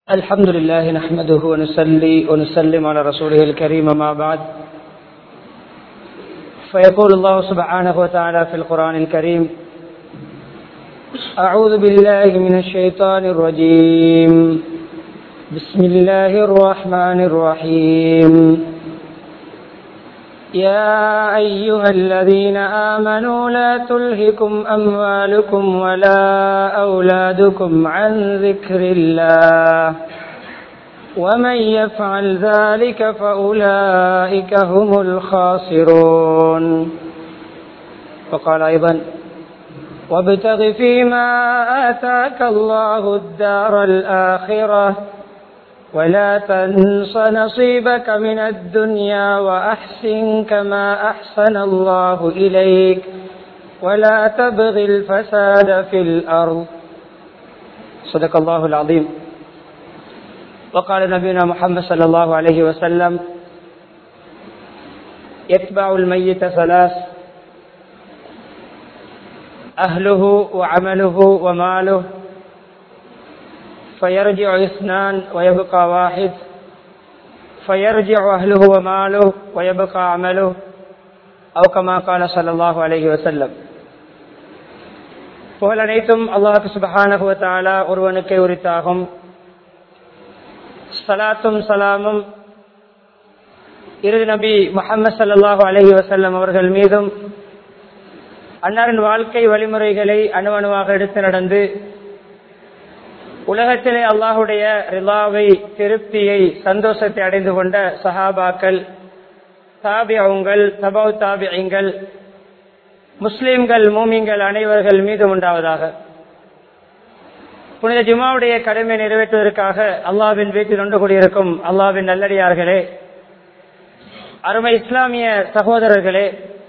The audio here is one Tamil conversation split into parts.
الحمد لله نحمده ونصلي ونسلم على رسوله الكريم ما بعد فيقول الله سبحانه وتعالى في القرآن الكريم أعوذ بالله من الشيطان الرجيم بسم الله الرحمن الرحيم يا أيها الذين آمنوا لا تلهكم أموالكم ولا أولادكم عن ذكر الله ومن يفعل ذلك فأولئك هم الخاسرون وقال أيضا وابتغ فيما آتاك الله الدار الآخرة ولا تنس نصيبك من الدنيا وأحسن كما أحسن الله إليك ولا تبغ الفساد في الأرض صدق الله العظيم وقال نبينا محمد صلى الله عليه وسلم يتبع الميت ثلاث أهله وعمله وماله فيرجع اثنان ويبقى واحد فيرجع أهله وماله ويبقى عمله أو كما قال صلى الله عليه وسلم புகழ் அனைத்தும் அல்லாஹு சுபஹானகுவத்தாலா ஒருவனுக்கே உரித்தாகும் சலாத்தும் சலாமும் இறுதி நபி முகமது சல்லாஹூ அலஹி வசல்லம் அவர்கள் மீதும் அன்னாரின் வாழ்க்கை வழிமுறைகளை அணுவணுவாக எடுத்து நடந்து உலகத்திலே அல்லாஹுடைய ரிலாவை திருப்தியை சந்தோஷத்தை அடைந்து கொண்ட சஹாபாக்கள் தாபியங்கள் தபவு தாபியங்கள் முஸ்லிம்கள் மூமிங்கள் அனைவர்கள் மீது உண்டாவதாக புனித ஜுமாவுடைய கடமை நிறைவேற்றுவதற்காக அல்லாவின் வீட்டில் ஒன்று கூடியிருக்கும் அல்லாவின் நல்லடியார்களே அருமை இஸ்லாமிய சகோதரர்களே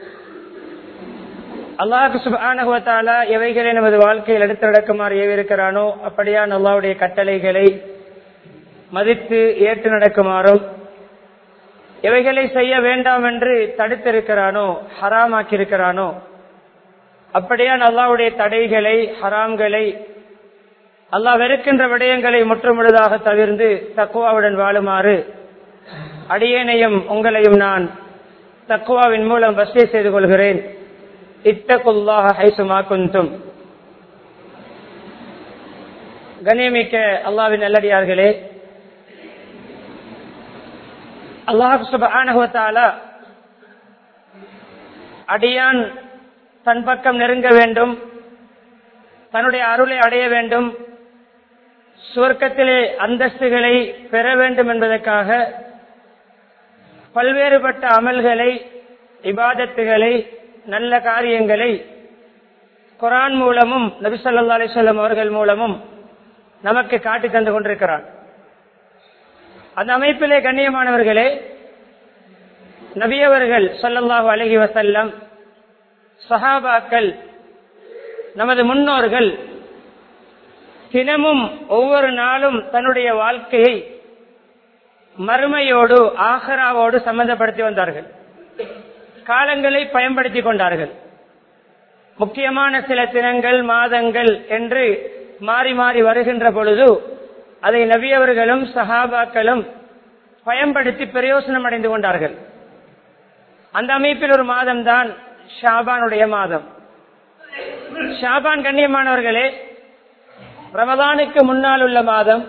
அல்லாஹு சுபானகுவத்தால எவைகளை நமது வாழ்க்கையில் எடுத்து நடக்குமாறு ஏவிருக்கிறானோ அப்படியான் அல்லாவுடைய கட்டளைகளை மதித்து ஏற்று நடக்குமாறும் எவைகளை செய்ய வேண்டாம் என்று தடுத்திருக்கிறானோ ஹராமாக்கியிருக்கிறானோ அப்படியான் அல்லாவுடைய தடைகளை ஹராம்களை அல்லாஹ் வெறுக்கின்ற விடயங்களை முற்றுமுழுதாக தவிர்ந்து தக்குவாவுடன் வாழுமாறு அடியேனையும் உங்களையும் நான் தக்குவாவின் மூலம் வசதி செய்து கொள்கிறேன் இத்தகுல்லாக ஹைசுமா குந்தும் கண்ணியமிக்க அல்லாவின் நல்லடியார்களே அல்லாஹ் சுபானுவத்தால அடியான் தன் பக்கம் நெருங்க வேண்டும் தன்னுடைய அருளை அடைய வேண்டும் சுவர்க்கத்திலே அந்தஸ்துகளை பெற வேண்டும் என்பதற்காக பல்வேறுபட்ட அமல்களை இபாதத்துகளை நல்ல காரியங்களை குரான் மூலமும் நபிசல்லா அலிசல்லம் அவர்கள் மூலமும் நமக்கு காட்டி தந்து கொண்டிருக்கிறார் அந்த அமைப்பிலே கண்ணியமானவர்களே நபியவர்கள் சொல்லல்லாஹு அலஹி வசல்லம் சஹாபாக்கள் நமது முன்னோர்கள் தினமும் ஒவ்வொரு நாளும் தன்னுடைய வாழ்க்கையை மறுமையோடு ஆஹராவோடு சம்பந்தப்படுத்தி வந்தார்கள் காலங்களை பயன்படுத்திக் கொண்டார்கள் முக்கியமான சில தினங்கள் மாதங்கள் என்று மாறி மாறி வருகின்ற பொழுது அதை நபியவர்களும் சஹாபாக்களும் பயன்படுத்தி பிரயோசனம் அடைந்து கொண்டார்கள் அந்த அமைப்பில் ஒரு மாதம் தான் ஷாபானுடைய மாதம் ஷாபான் கண்ணியமானவர்களே ரமதானுக்கு முன்னால் உள்ள மாதம்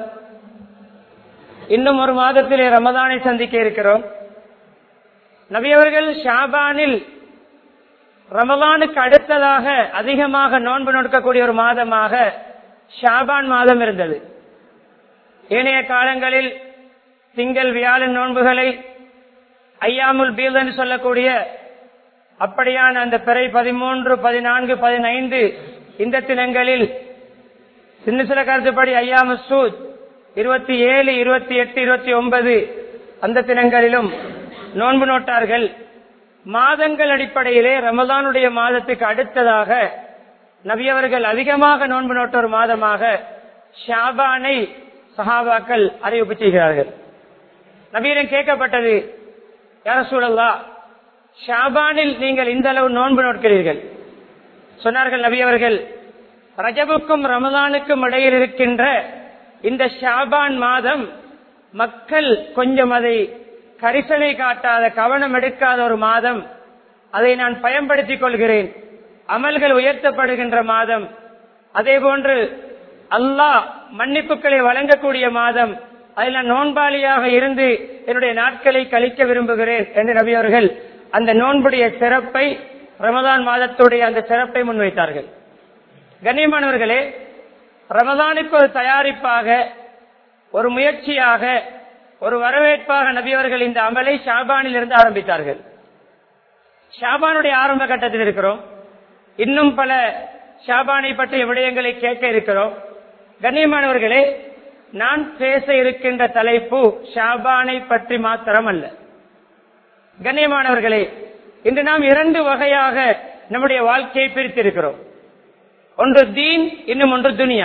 இன்னும் ஒரு மாதத்திலே ரமதானை சந்திக்க இருக்கிறோம் நபியவர்கள் ஷாபானில் ரமலானுக்கு அடுத்ததாக அதிகமாக நோன்பு நோக்கக்கூடிய ஒரு மாதமாக ஷாபான் மாதம் இருந்தது ஏனைய காலங்களில் திங்கள் வியாழன் நோன்புகளை ஐயாமுல் பீல் என்று சொல்லக்கூடிய அப்படியான அந்த பிறை பதிமூன்று பதினான்கு பதினைந்து இந்த தினங்களில் சின்ன சில கருத்துப்படி ஐயாமு சூத் இருபத்தி ஏழு இருபத்தி எட்டு இருபத்தி ஒன்பது அந்த தினங்களிலும் நோன்பு நோட்டார்கள் மாதங்கள் அடிப்படையிலே ரமதானுடைய மாதத்துக்கு அடுத்ததாக நபியவர்கள் அதிகமாக நோன்பு நோட்ட ஒரு மாதமாக ஷாபானை சஹாபாக்கள் அறிவிப்பு செய்கிறார்கள் நபியிடம் கேட்கப்பட்டது யார சூழல்லா ஷாபானில் நீங்கள் இந்த அளவு நோன்பு நோட்கிறீர்கள் சொன்னார்கள் நபியவர்கள் ரஜபுக்கும் ரமதானுக்கும் இடையில் இருக்கின்ற இந்த ஷாபான் மாதம் மக்கள் கொஞ்சம் அதை கரிசனை காட்டாத கவனம் எடுக்காத ஒரு மாதம் அதை நான் பயன்படுத்திக் கொள்கிறேன் அமல்கள் உயர்த்தப்படுகின்ற மாதம் அதே போன்று அல்லாஹ் மன்னிப்புகளை வழங்கக்கூடிய மாதம் அதில் நான் நோன்பாளியாக இருந்து என்னுடைய நாட்களை கழிக்க விரும்புகிறேன் என்று நபி அவர்கள் அந்த நோன்புடைய சிறப்பை ரமதான் மாதத்துடைய அந்த சிறப்பை முன்வைத்தார்கள் கண்ணியமானவர்களே ரமதானுக்கு ஒரு தயாரிப்பாக ஒரு முயற்சியாக ஒரு வரவேற்பாக நபியவர்கள் இந்த அமலை ஷாபானில் இருந்து ஆரம்பித்தார்கள் ஷாபானுடைய ஆரம்ப கட்டத்தில் இருக்கிறோம் இன்னும் பல ஷாபானை பற்றிய விடயங்களை கேட்க இருக்கிறோம் கண்ணியமானவர்களே நான் பேச இருக்கின்ற தலைப்பு ஷாபானை பற்றி மாத்திரம் அல்ல கண்ணியமானவர்களே இன்று நாம் இரண்டு வகையாக நம்முடைய வாழ்க்கையை பிரித்திருக்கிறோம் ஒன்று தீன் இன்னும் ஒன்று துனியா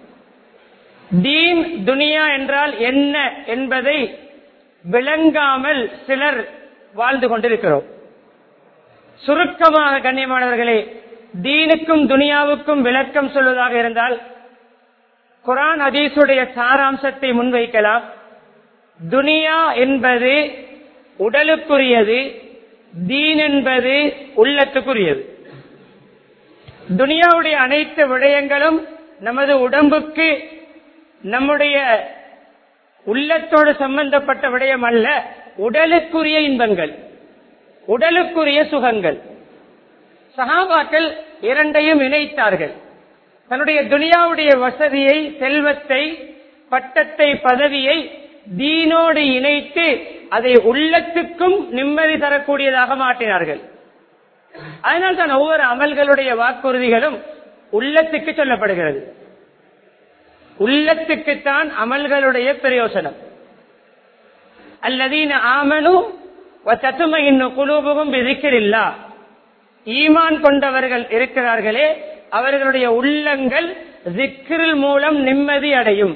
தீன் துனியா என்றால் என்ன என்பதை விளங்காமல் சிலர் வாழ்ந்து கொண்டிருக்கிறோம் சுருக்கமாக கண்ணியமானவர்களே தீனுக்கும் துனியாவுக்கும் விளக்கம் சொல்வதாக இருந்தால் குரான் அதீசுடைய சாராம்சத்தை முன்வைக்கலாம் துனியா என்பது உடலுக்குரியது தீன் என்பது உள்ளத்துக்குரியது துனியாவுடைய அனைத்து விடயங்களும் நமது உடம்புக்கு நம்முடைய உள்ளத்தோடு சம்பந்தப்பட்ட விடயம் அல்ல உடலுக்குரிய இன்பங்கள் உடலுக்குரிய சுகங்கள் சகாபாக்கள் இரண்டையும் இணைத்தார்கள் தன்னுடைய துனியாவுடைய வசதியை செல்வத்தை பட்டத்தை பதவியை தீனோடு இணைத்து அதை உள்ளத்துக்கும் நிம்மதி தரக்கூடியதாக மாற்றினார்கள் அதனால் தான் ஒவ்வொரு அமல்களுடைய வாக்குறுதிகளும் உள்ளத்துக்கு சொல்லப்படுகிறது உள்ளத்துக்குத்தான் அமல்களுடைய பிரயோசனம் அல்லதீன ஆமனு தத்தும இன்னும் குழுவும் விதிக்கிறில்லா ஈமான் கொண்டவர்கள் இருக்கிறார்களே அவர்களுடைய உள்ளங்கள் திக்கிரில் மூலம் நிம்மதி அடையும்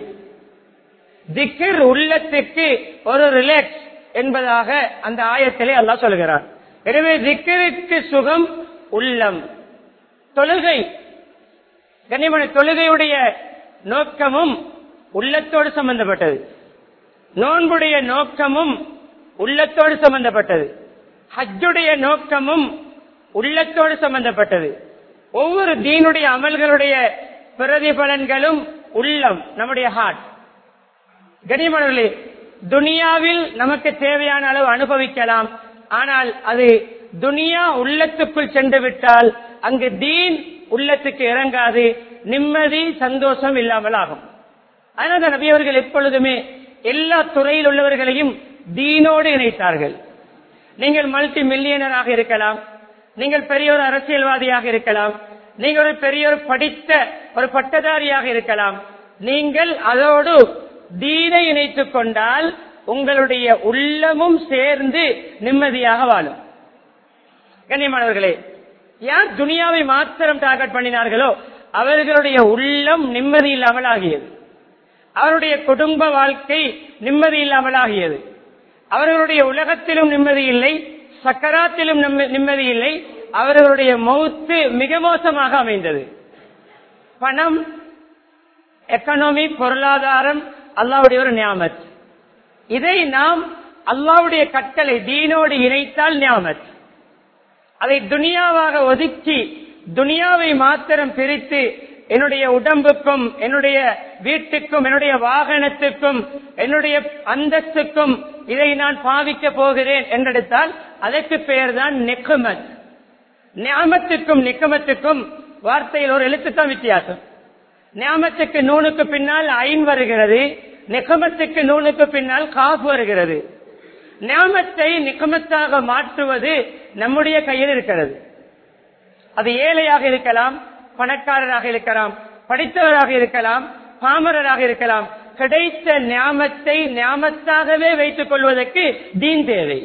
திக்கிர் உள்ளத்துக்கு ஒரு ரிலாக்ஸ் என்பதாக அந்த ஆயத்திலே அல்லாஹ் சொல்கிறார் எனவே திக்கிற்கு சுகம் உள்ளம் தொழுகை கனிமணி தொழுகையுடைய நோக்கமும் உள்ளத்தோடு சம்பந்தப்பட்டது நோன்புடைய நோக்கமும் உள்ளத்தோடு சம்பந்தப்பட்டது ஹஜ்ஜுடைய நோக்கமும் உள்ளத்தோடு சம்பந்தப்பட்டது ஒவ்வொரு தீனுடைய அமல்களுடைய பிரதிபலன்களும் உள்ளம் நம்முடைய ஹார்ட் கனிமணர்களே துனியாவில் நமக்கு தேவையான அளவு அனுபவிக்கலாம் ஆனால் அது துனியா உள்ளத்துக்குள் சென்று விட்டால் அங்கு தீன் உள்ளத்துக்கு இறங்காது நிம்மதி சந்தோஷம் இல்லாமல் ஆகும் அதனால் நபி அவர்கள் எப்பொழுதுமே எல்லா துறையில் உள்ளவர்களையும் தீனோடு இணைத்தார்கள் நீங்கள் மல்டி மில்லியனராக இருக்கலாம் நீங்கள் பெரிய ஒரு அரசியல்வாதியாக இருக்கலாம் நீங்கள் ஒரு பெரிய ஒரு படித்த ஒரு பட்டதாரியாக இருக்கலாம் நீங்கள் அதோடு தீனை இணைத்துக் கொண்டால் உங்களுடைய உள்ளமும் சேர்ந்து நிம்மதியாக வாழும் கண்ணியமானவர்களே யார் துனியாவை மாத்திரம் டார்கெட் பண்ணினார்களோ அவர்களுடைய உள்ளம் நிம்மதி இல்லாமல் ஆகியது அவருடைய குடும்ப வாழ்க்கை நிம்மதி இல்லாமல் ஆகியது அவர்களுடைய உலகத்திலும் நிம்மதி இல்லை சக்கராத்திலும் நிம்மதி இல்லை அவர்களுடைய மௌத்து மிக மோசமாக அமைந்தது பணம் எக்கனாமி பொருளாதாரம் அல்லாவுடைய ஒரு ஞாபத் இதை நாம் அல்லாவுடைய கட்டளை தீனோடு இணைத்தால் ஞாபத் அதை துனியாவாக ஒதுக்கி துனியாவை மாத்திரம் பிரித்து என்னுடைய உடம்புக்கும் என்னுடைய வீட்டுக்கும் என்னுடைய வாகனத்துக்கும் என்னுடைய அந்தஸ்துக்கும் இதை நான் பாவிக்க போகிறேன் என்றெடுத்தால் அதற்கு பெயர் தான் நெக்குமத் ஞாபத்துக்கும் நிக்கமத்துக்கும் வார்த்தையில் ஒரு எழுத்துத்தான் வித்தியாசம் ஞாபத்துக்கு நூனுக்கு பின்னால் ஐன் வருகிறது நிக்கமத்துக்கு நூனுக்கு பின்னால் காஃப் வருகிறது ஞாபத்தை நிக்கமத்தாக மாற்றுவது நம்முடைய கையில் இருக்கிறது அது ஏழையாக இருக்கலாம் பணக்காரராக இருக்கலாம் படித்தவராக இருக்கலாம் பாமரராக இருக்கலாம் கிடைத்த ஞாபத்தை ஞாபத்தாகவே வைத்துக் கொள்வதற்கு தீன் தேவை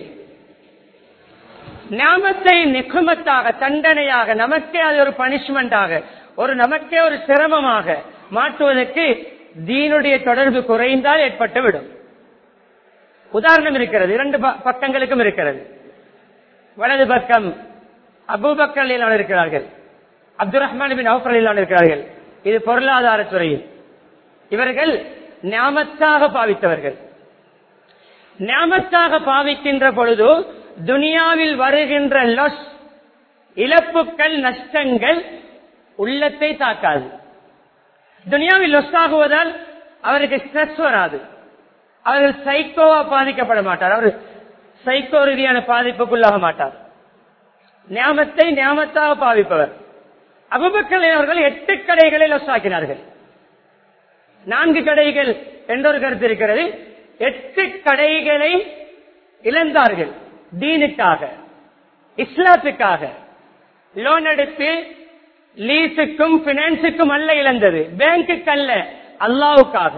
ஞாபத்தை நிக்குமத்தாக தண்டனையாக நமக்கே அது ஒரு பனிஷ்மெண்டாக ஒரு நமக்கே ஒரு சிரமமாக மாற்றுவதற்கு தீனுடைய தொடர்பு குறைந்தால் ஏற்பட்டுவிடும் உதாரணம் இருக்கிறது இரண்டு பக்கங்களுக்கும் இருக்கிறது வலது பக்கம் அபூபக்கர் இருக்கிறார்கள் அப்துல் ரஹ்மான் பின் அவுஃபர் இருக்கிறார்கள் இது பொருளாதார துறையில் இவர்கள் ஞாமத்தாக பாவித்தவர்கள் ஞாமத்தாக பாவிக்கின்ற பொழுது துனியாவில் வருகின்ற லொஸ் இழப்புகள் நஷ்டங்கள் உள்ளத்தை தாக்காது துனியாவில் லொஸ் ஆகுவதால் அவருக்கு ஸ்ட்ரெஸ் வராது அவர்கள் சைக்கோவா பாதிக்கப்பட மாட்டார் அவர் சைக்கோ ரீதியான பாதிப்புக்குள்ளாக மாட்டார் ஞாபத்தை ஞாபத்தாக பாவிப்பவர் அபுபக்கல் அவர்கள் எட்டு கடைகளை லொஸ் ஆக்கினார்கள் நான்கு கடைகள் என்றொரு கருத்து இருக்கிறது எட்டு கடைகளை இழந்தார்கள் தீனுக்காக இஸ்லாத்துக்காக லோன் எடுத்து லீஸுக்கும் பினான்ஸுக்கும் அல்ல இழந்தது பேங்குக்கு அல்ல அல்லாவுக்காக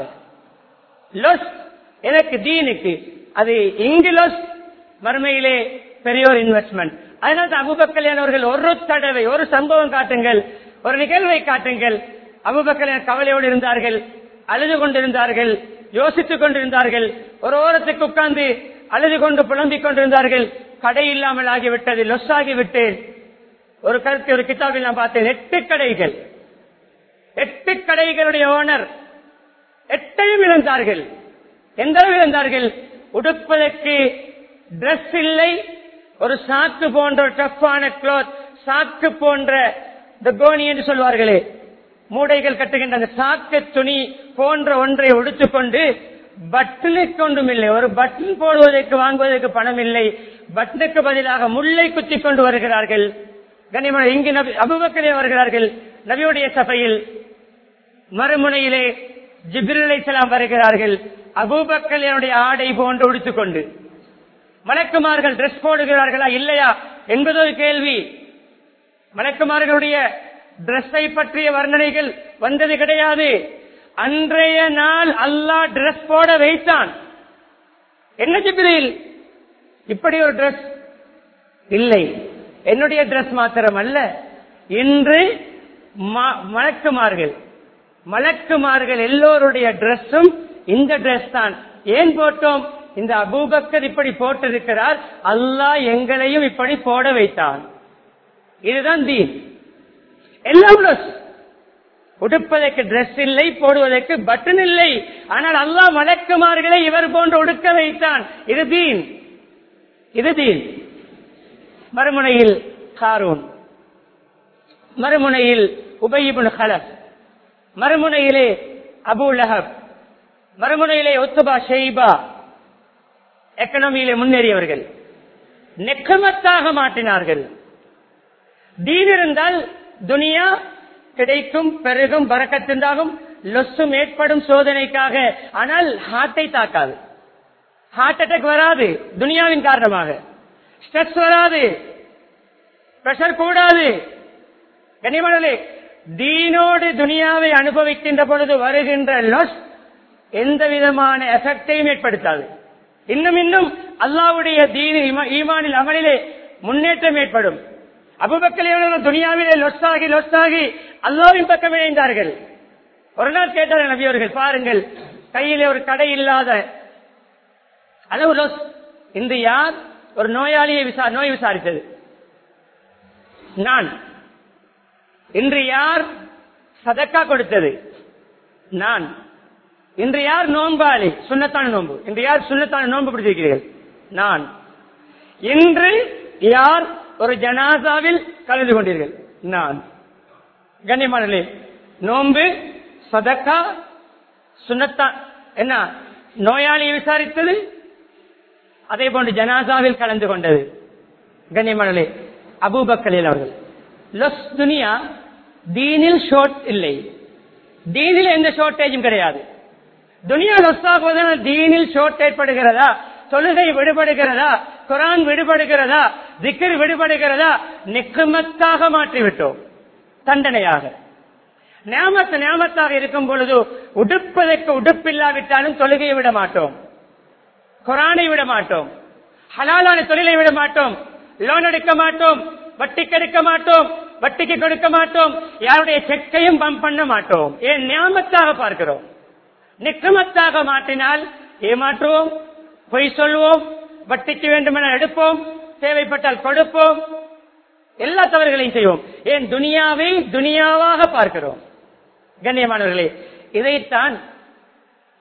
லொஸ் எனக்கு தீனுக்கு அது இங்கு லொஸ் மறுமையிலே பெரிய ஒரு இன்வெஸ்ட்மெண்ட் அதனால தான் அபுபக்கல்யான் அவர்கள் ஒரு தடவை ஒரு சம்பவம் காட்டுங்கள் ஒரு நிகழ்வை காட்டுங்கள் அபுபக்கல்யான் கவலையோடு இருந்தார்கள் அழுது கொண்டிருந்தார்கள் யோசித்துக் கொண்டிருந்தார்கள் ஒரு ஓரத்துக்கு உட்கார்ந்து அழுது கொண்டு புலம்பிக் கொண்டிருந்தார்கள் கடை இல்லாமல் ஆகிவிட்டது லொஸ் ஆகிவிட்டேன் ஒரு கருத்து ஒரு கிதாபில் நான் பார்த்தேன் எட்டு கடைகள் எட்டு கடைகளுடைய ஓனர் எட்டையும் இழந்தார்கள் எந்த அளவு இழந்தார்கள் உடுப்பதற்கு டிரெஸ் இல்லை ஒரு சாக்கு போன்ற டஃப்பான கிளாத் சாக்கு போன்ற இந்த கோனி என்று சொல்வார்களே மூடைகள் கட்டுகின்ற அந்த சாக்கு துணி போன்ற ஒன்றை உடுத்துக்கொண்டு பட்டனுக்கு ஒன்றும் இல்லை ஒரு பட்டன் போடுவதற்கு வாங்குவதற்கு பணம் இல்லை பட்டனுக்கு பதிலாக முல்லை குத்தி கொண்டு வருகிறார்கள் கனிமன இங்கு நபி அபுபக்கரே வருகிறார்கள் நபியுடைய சபையில் மறுமுனையிலே ஜிப்ரிலை செலாம் வருகிறார்கள் அபூபக்கலியனுடைய ஆடை போன்று உடுத்துக்கொண்டு மலக்குமார்கள் டிரெஸ் போடுகிறார்களா இல்லையா என்பது ஒரு கேள்வி மலக்குமார்களுடைய டிரெஸ்ஸை பற்றிய வர்ணனைகள் வந்தது கிடையாது அன்றைய நாள் அல்லாஹ் டிரெஸ் போட வைத்தான் என்ன ஜிப்ரில் இப்படி ஒரு டிரெஸ் இல்லை என்னுடைய டிரெஸ் மாத்திரம் அல்ல இன்று ம- மலக்குமார்கள் மலக்குமார்கள் எல்லோருடைய டிரெஸ்ஸும் இந்த டிரெஸ் தான் ஏன் போட்டோம் இந்த அபூபக்கர் இப்படி போட்டிருக்கிறார் அல்லாஹ் எங்களையும் இப்படி போட வைத்தான் இதுதான் தீன் எல்லாம் dress. உடுப்பதற்கு டிரெஸ் இல்லை போடுவதற்கு பட்டன் இல்லை ஆனால் அல்லாஹ் மலக்குமார்களை இவர் போன்று உடுக்க வைத்தான் இது தீன் இது தீன் மறுமுனையில் காரூன் மறுமுனையில் உபயிபுன் ஹலப் மறுமுனையிலே அபு லஹப் மறுமுனையிலே ஒத்துபா ஷெய்பா எக்கனாமியிலே முன்னேறியவர்கள் நெக்கமத்தாக மாற்றினார்கள் தீன் இருந்தால் துனியா கிடைக்கும் பெருகும் பறக்கத்தின்றாகும் லொஸ்ஸும் ஏற்படும் சோதனைக்காக ஆனால் ஹார்ட்டை தாக்காது ஹார்ட் அட்டாக் வராது துனியாவின் காரணமாக ஸ்ட்ரெஸ் வராது பிரஷர் கூடாது கனிமணலே தீனோடு துனியாவை அனுபவிக்கின்ற பொழுது வருகின்ற லொஸ் எந்த விதமான எஃபெக்டையும் ஏற்படுத்தாது இன்னும் இன்னும் அல்லாவுடைய தீன ஈமா- ஈமானில் அமலிலே முன்னேற்றம் ஏற்படும் அபுபக்கல் துனியாவிலே லொஸ்ஸாகி லொஸ்ஸாகி அல்லாவின் பக்கம் இணைந்தார்கள் ஒரு நாள் கேட்டார்கள் நபி அவர்கள் பாருங்கள் கையிலே ஒரு கடை இல்லாத அளவு லொஸ் இன்று யார் ஒரு நோயாளியை விசா நோய் விசாரித்தது நான் இன்று யார் சதக்கா கொடுத்தது நான் இன்று யார் நோன்பாளி சுண்ணத்தான நோன்பு இன்று யார் சுண்ணத்தான நோன்பு பிடிச்சிருக்கிறீர்கள் நான் இன்று யார் ஒரு ஜனாசாவில் கலந்து கொண்டீர்கள் நான் கண்ணியமானே நோன்பு சதக்கா சுண்ணத்தா என்ன நோயாளியை விசாரித்தது அதே போன்று ஜனாசாவில் கலந்து கொண்டது கண்ணியமானே அபூபக்கலில் அவர்கள் லொஸ் துனியா தீனில் ஷோர்ட் இல்லை தீனில் எந்த ஷார்டேஜும் கிடையாது துனியா லொஸ் ஆகுவதனால் தீனில் ஷோர்ட் ஏற்படுகிறதா தொழுகை விடுபடுகிறதா குரான் விடுபடுகிறதா திக்கர் விடுபடுகிறதா நிக்குமத்தாக மாற்றிவிட்டோம் தண்டனையாக நியாமத்து நியாமத்தாக இருக்கும் பொழுது உடுப்பதற்கு உடுப்பில்லாவிட்டாலும் தொழுகையை விட மாட்டோம் குரானை விட மாட்டோம் ஹலாலான தொழிலை விட மாட்டோம் லோன் எடுக்க மாட்டோம் வட்டிக்கு எடுக்க மாட்டோம் வட்டிக்கு கொடுக்க மாட்டோம் யாருடைய செக்கையும் பம்ப் பண்ண மாட்டோம் ஏன் நியாமத்தாக பார்க்கிறோம் நிக்கமத்தாக மாற்றினால் ஏமாற்றுவோம் பொய் சொல்வோம் வட்டிக்கு வேண்டுமென எடுப்போம் தேவைப்பட்டால் கொடுப்போம் எல்லா தவறுகளையும் செய்வோம் ஏன் துனியாவை துனியாவாக பார்க்கிறோம் கண்ணியமானவர்களே இதைத்தான்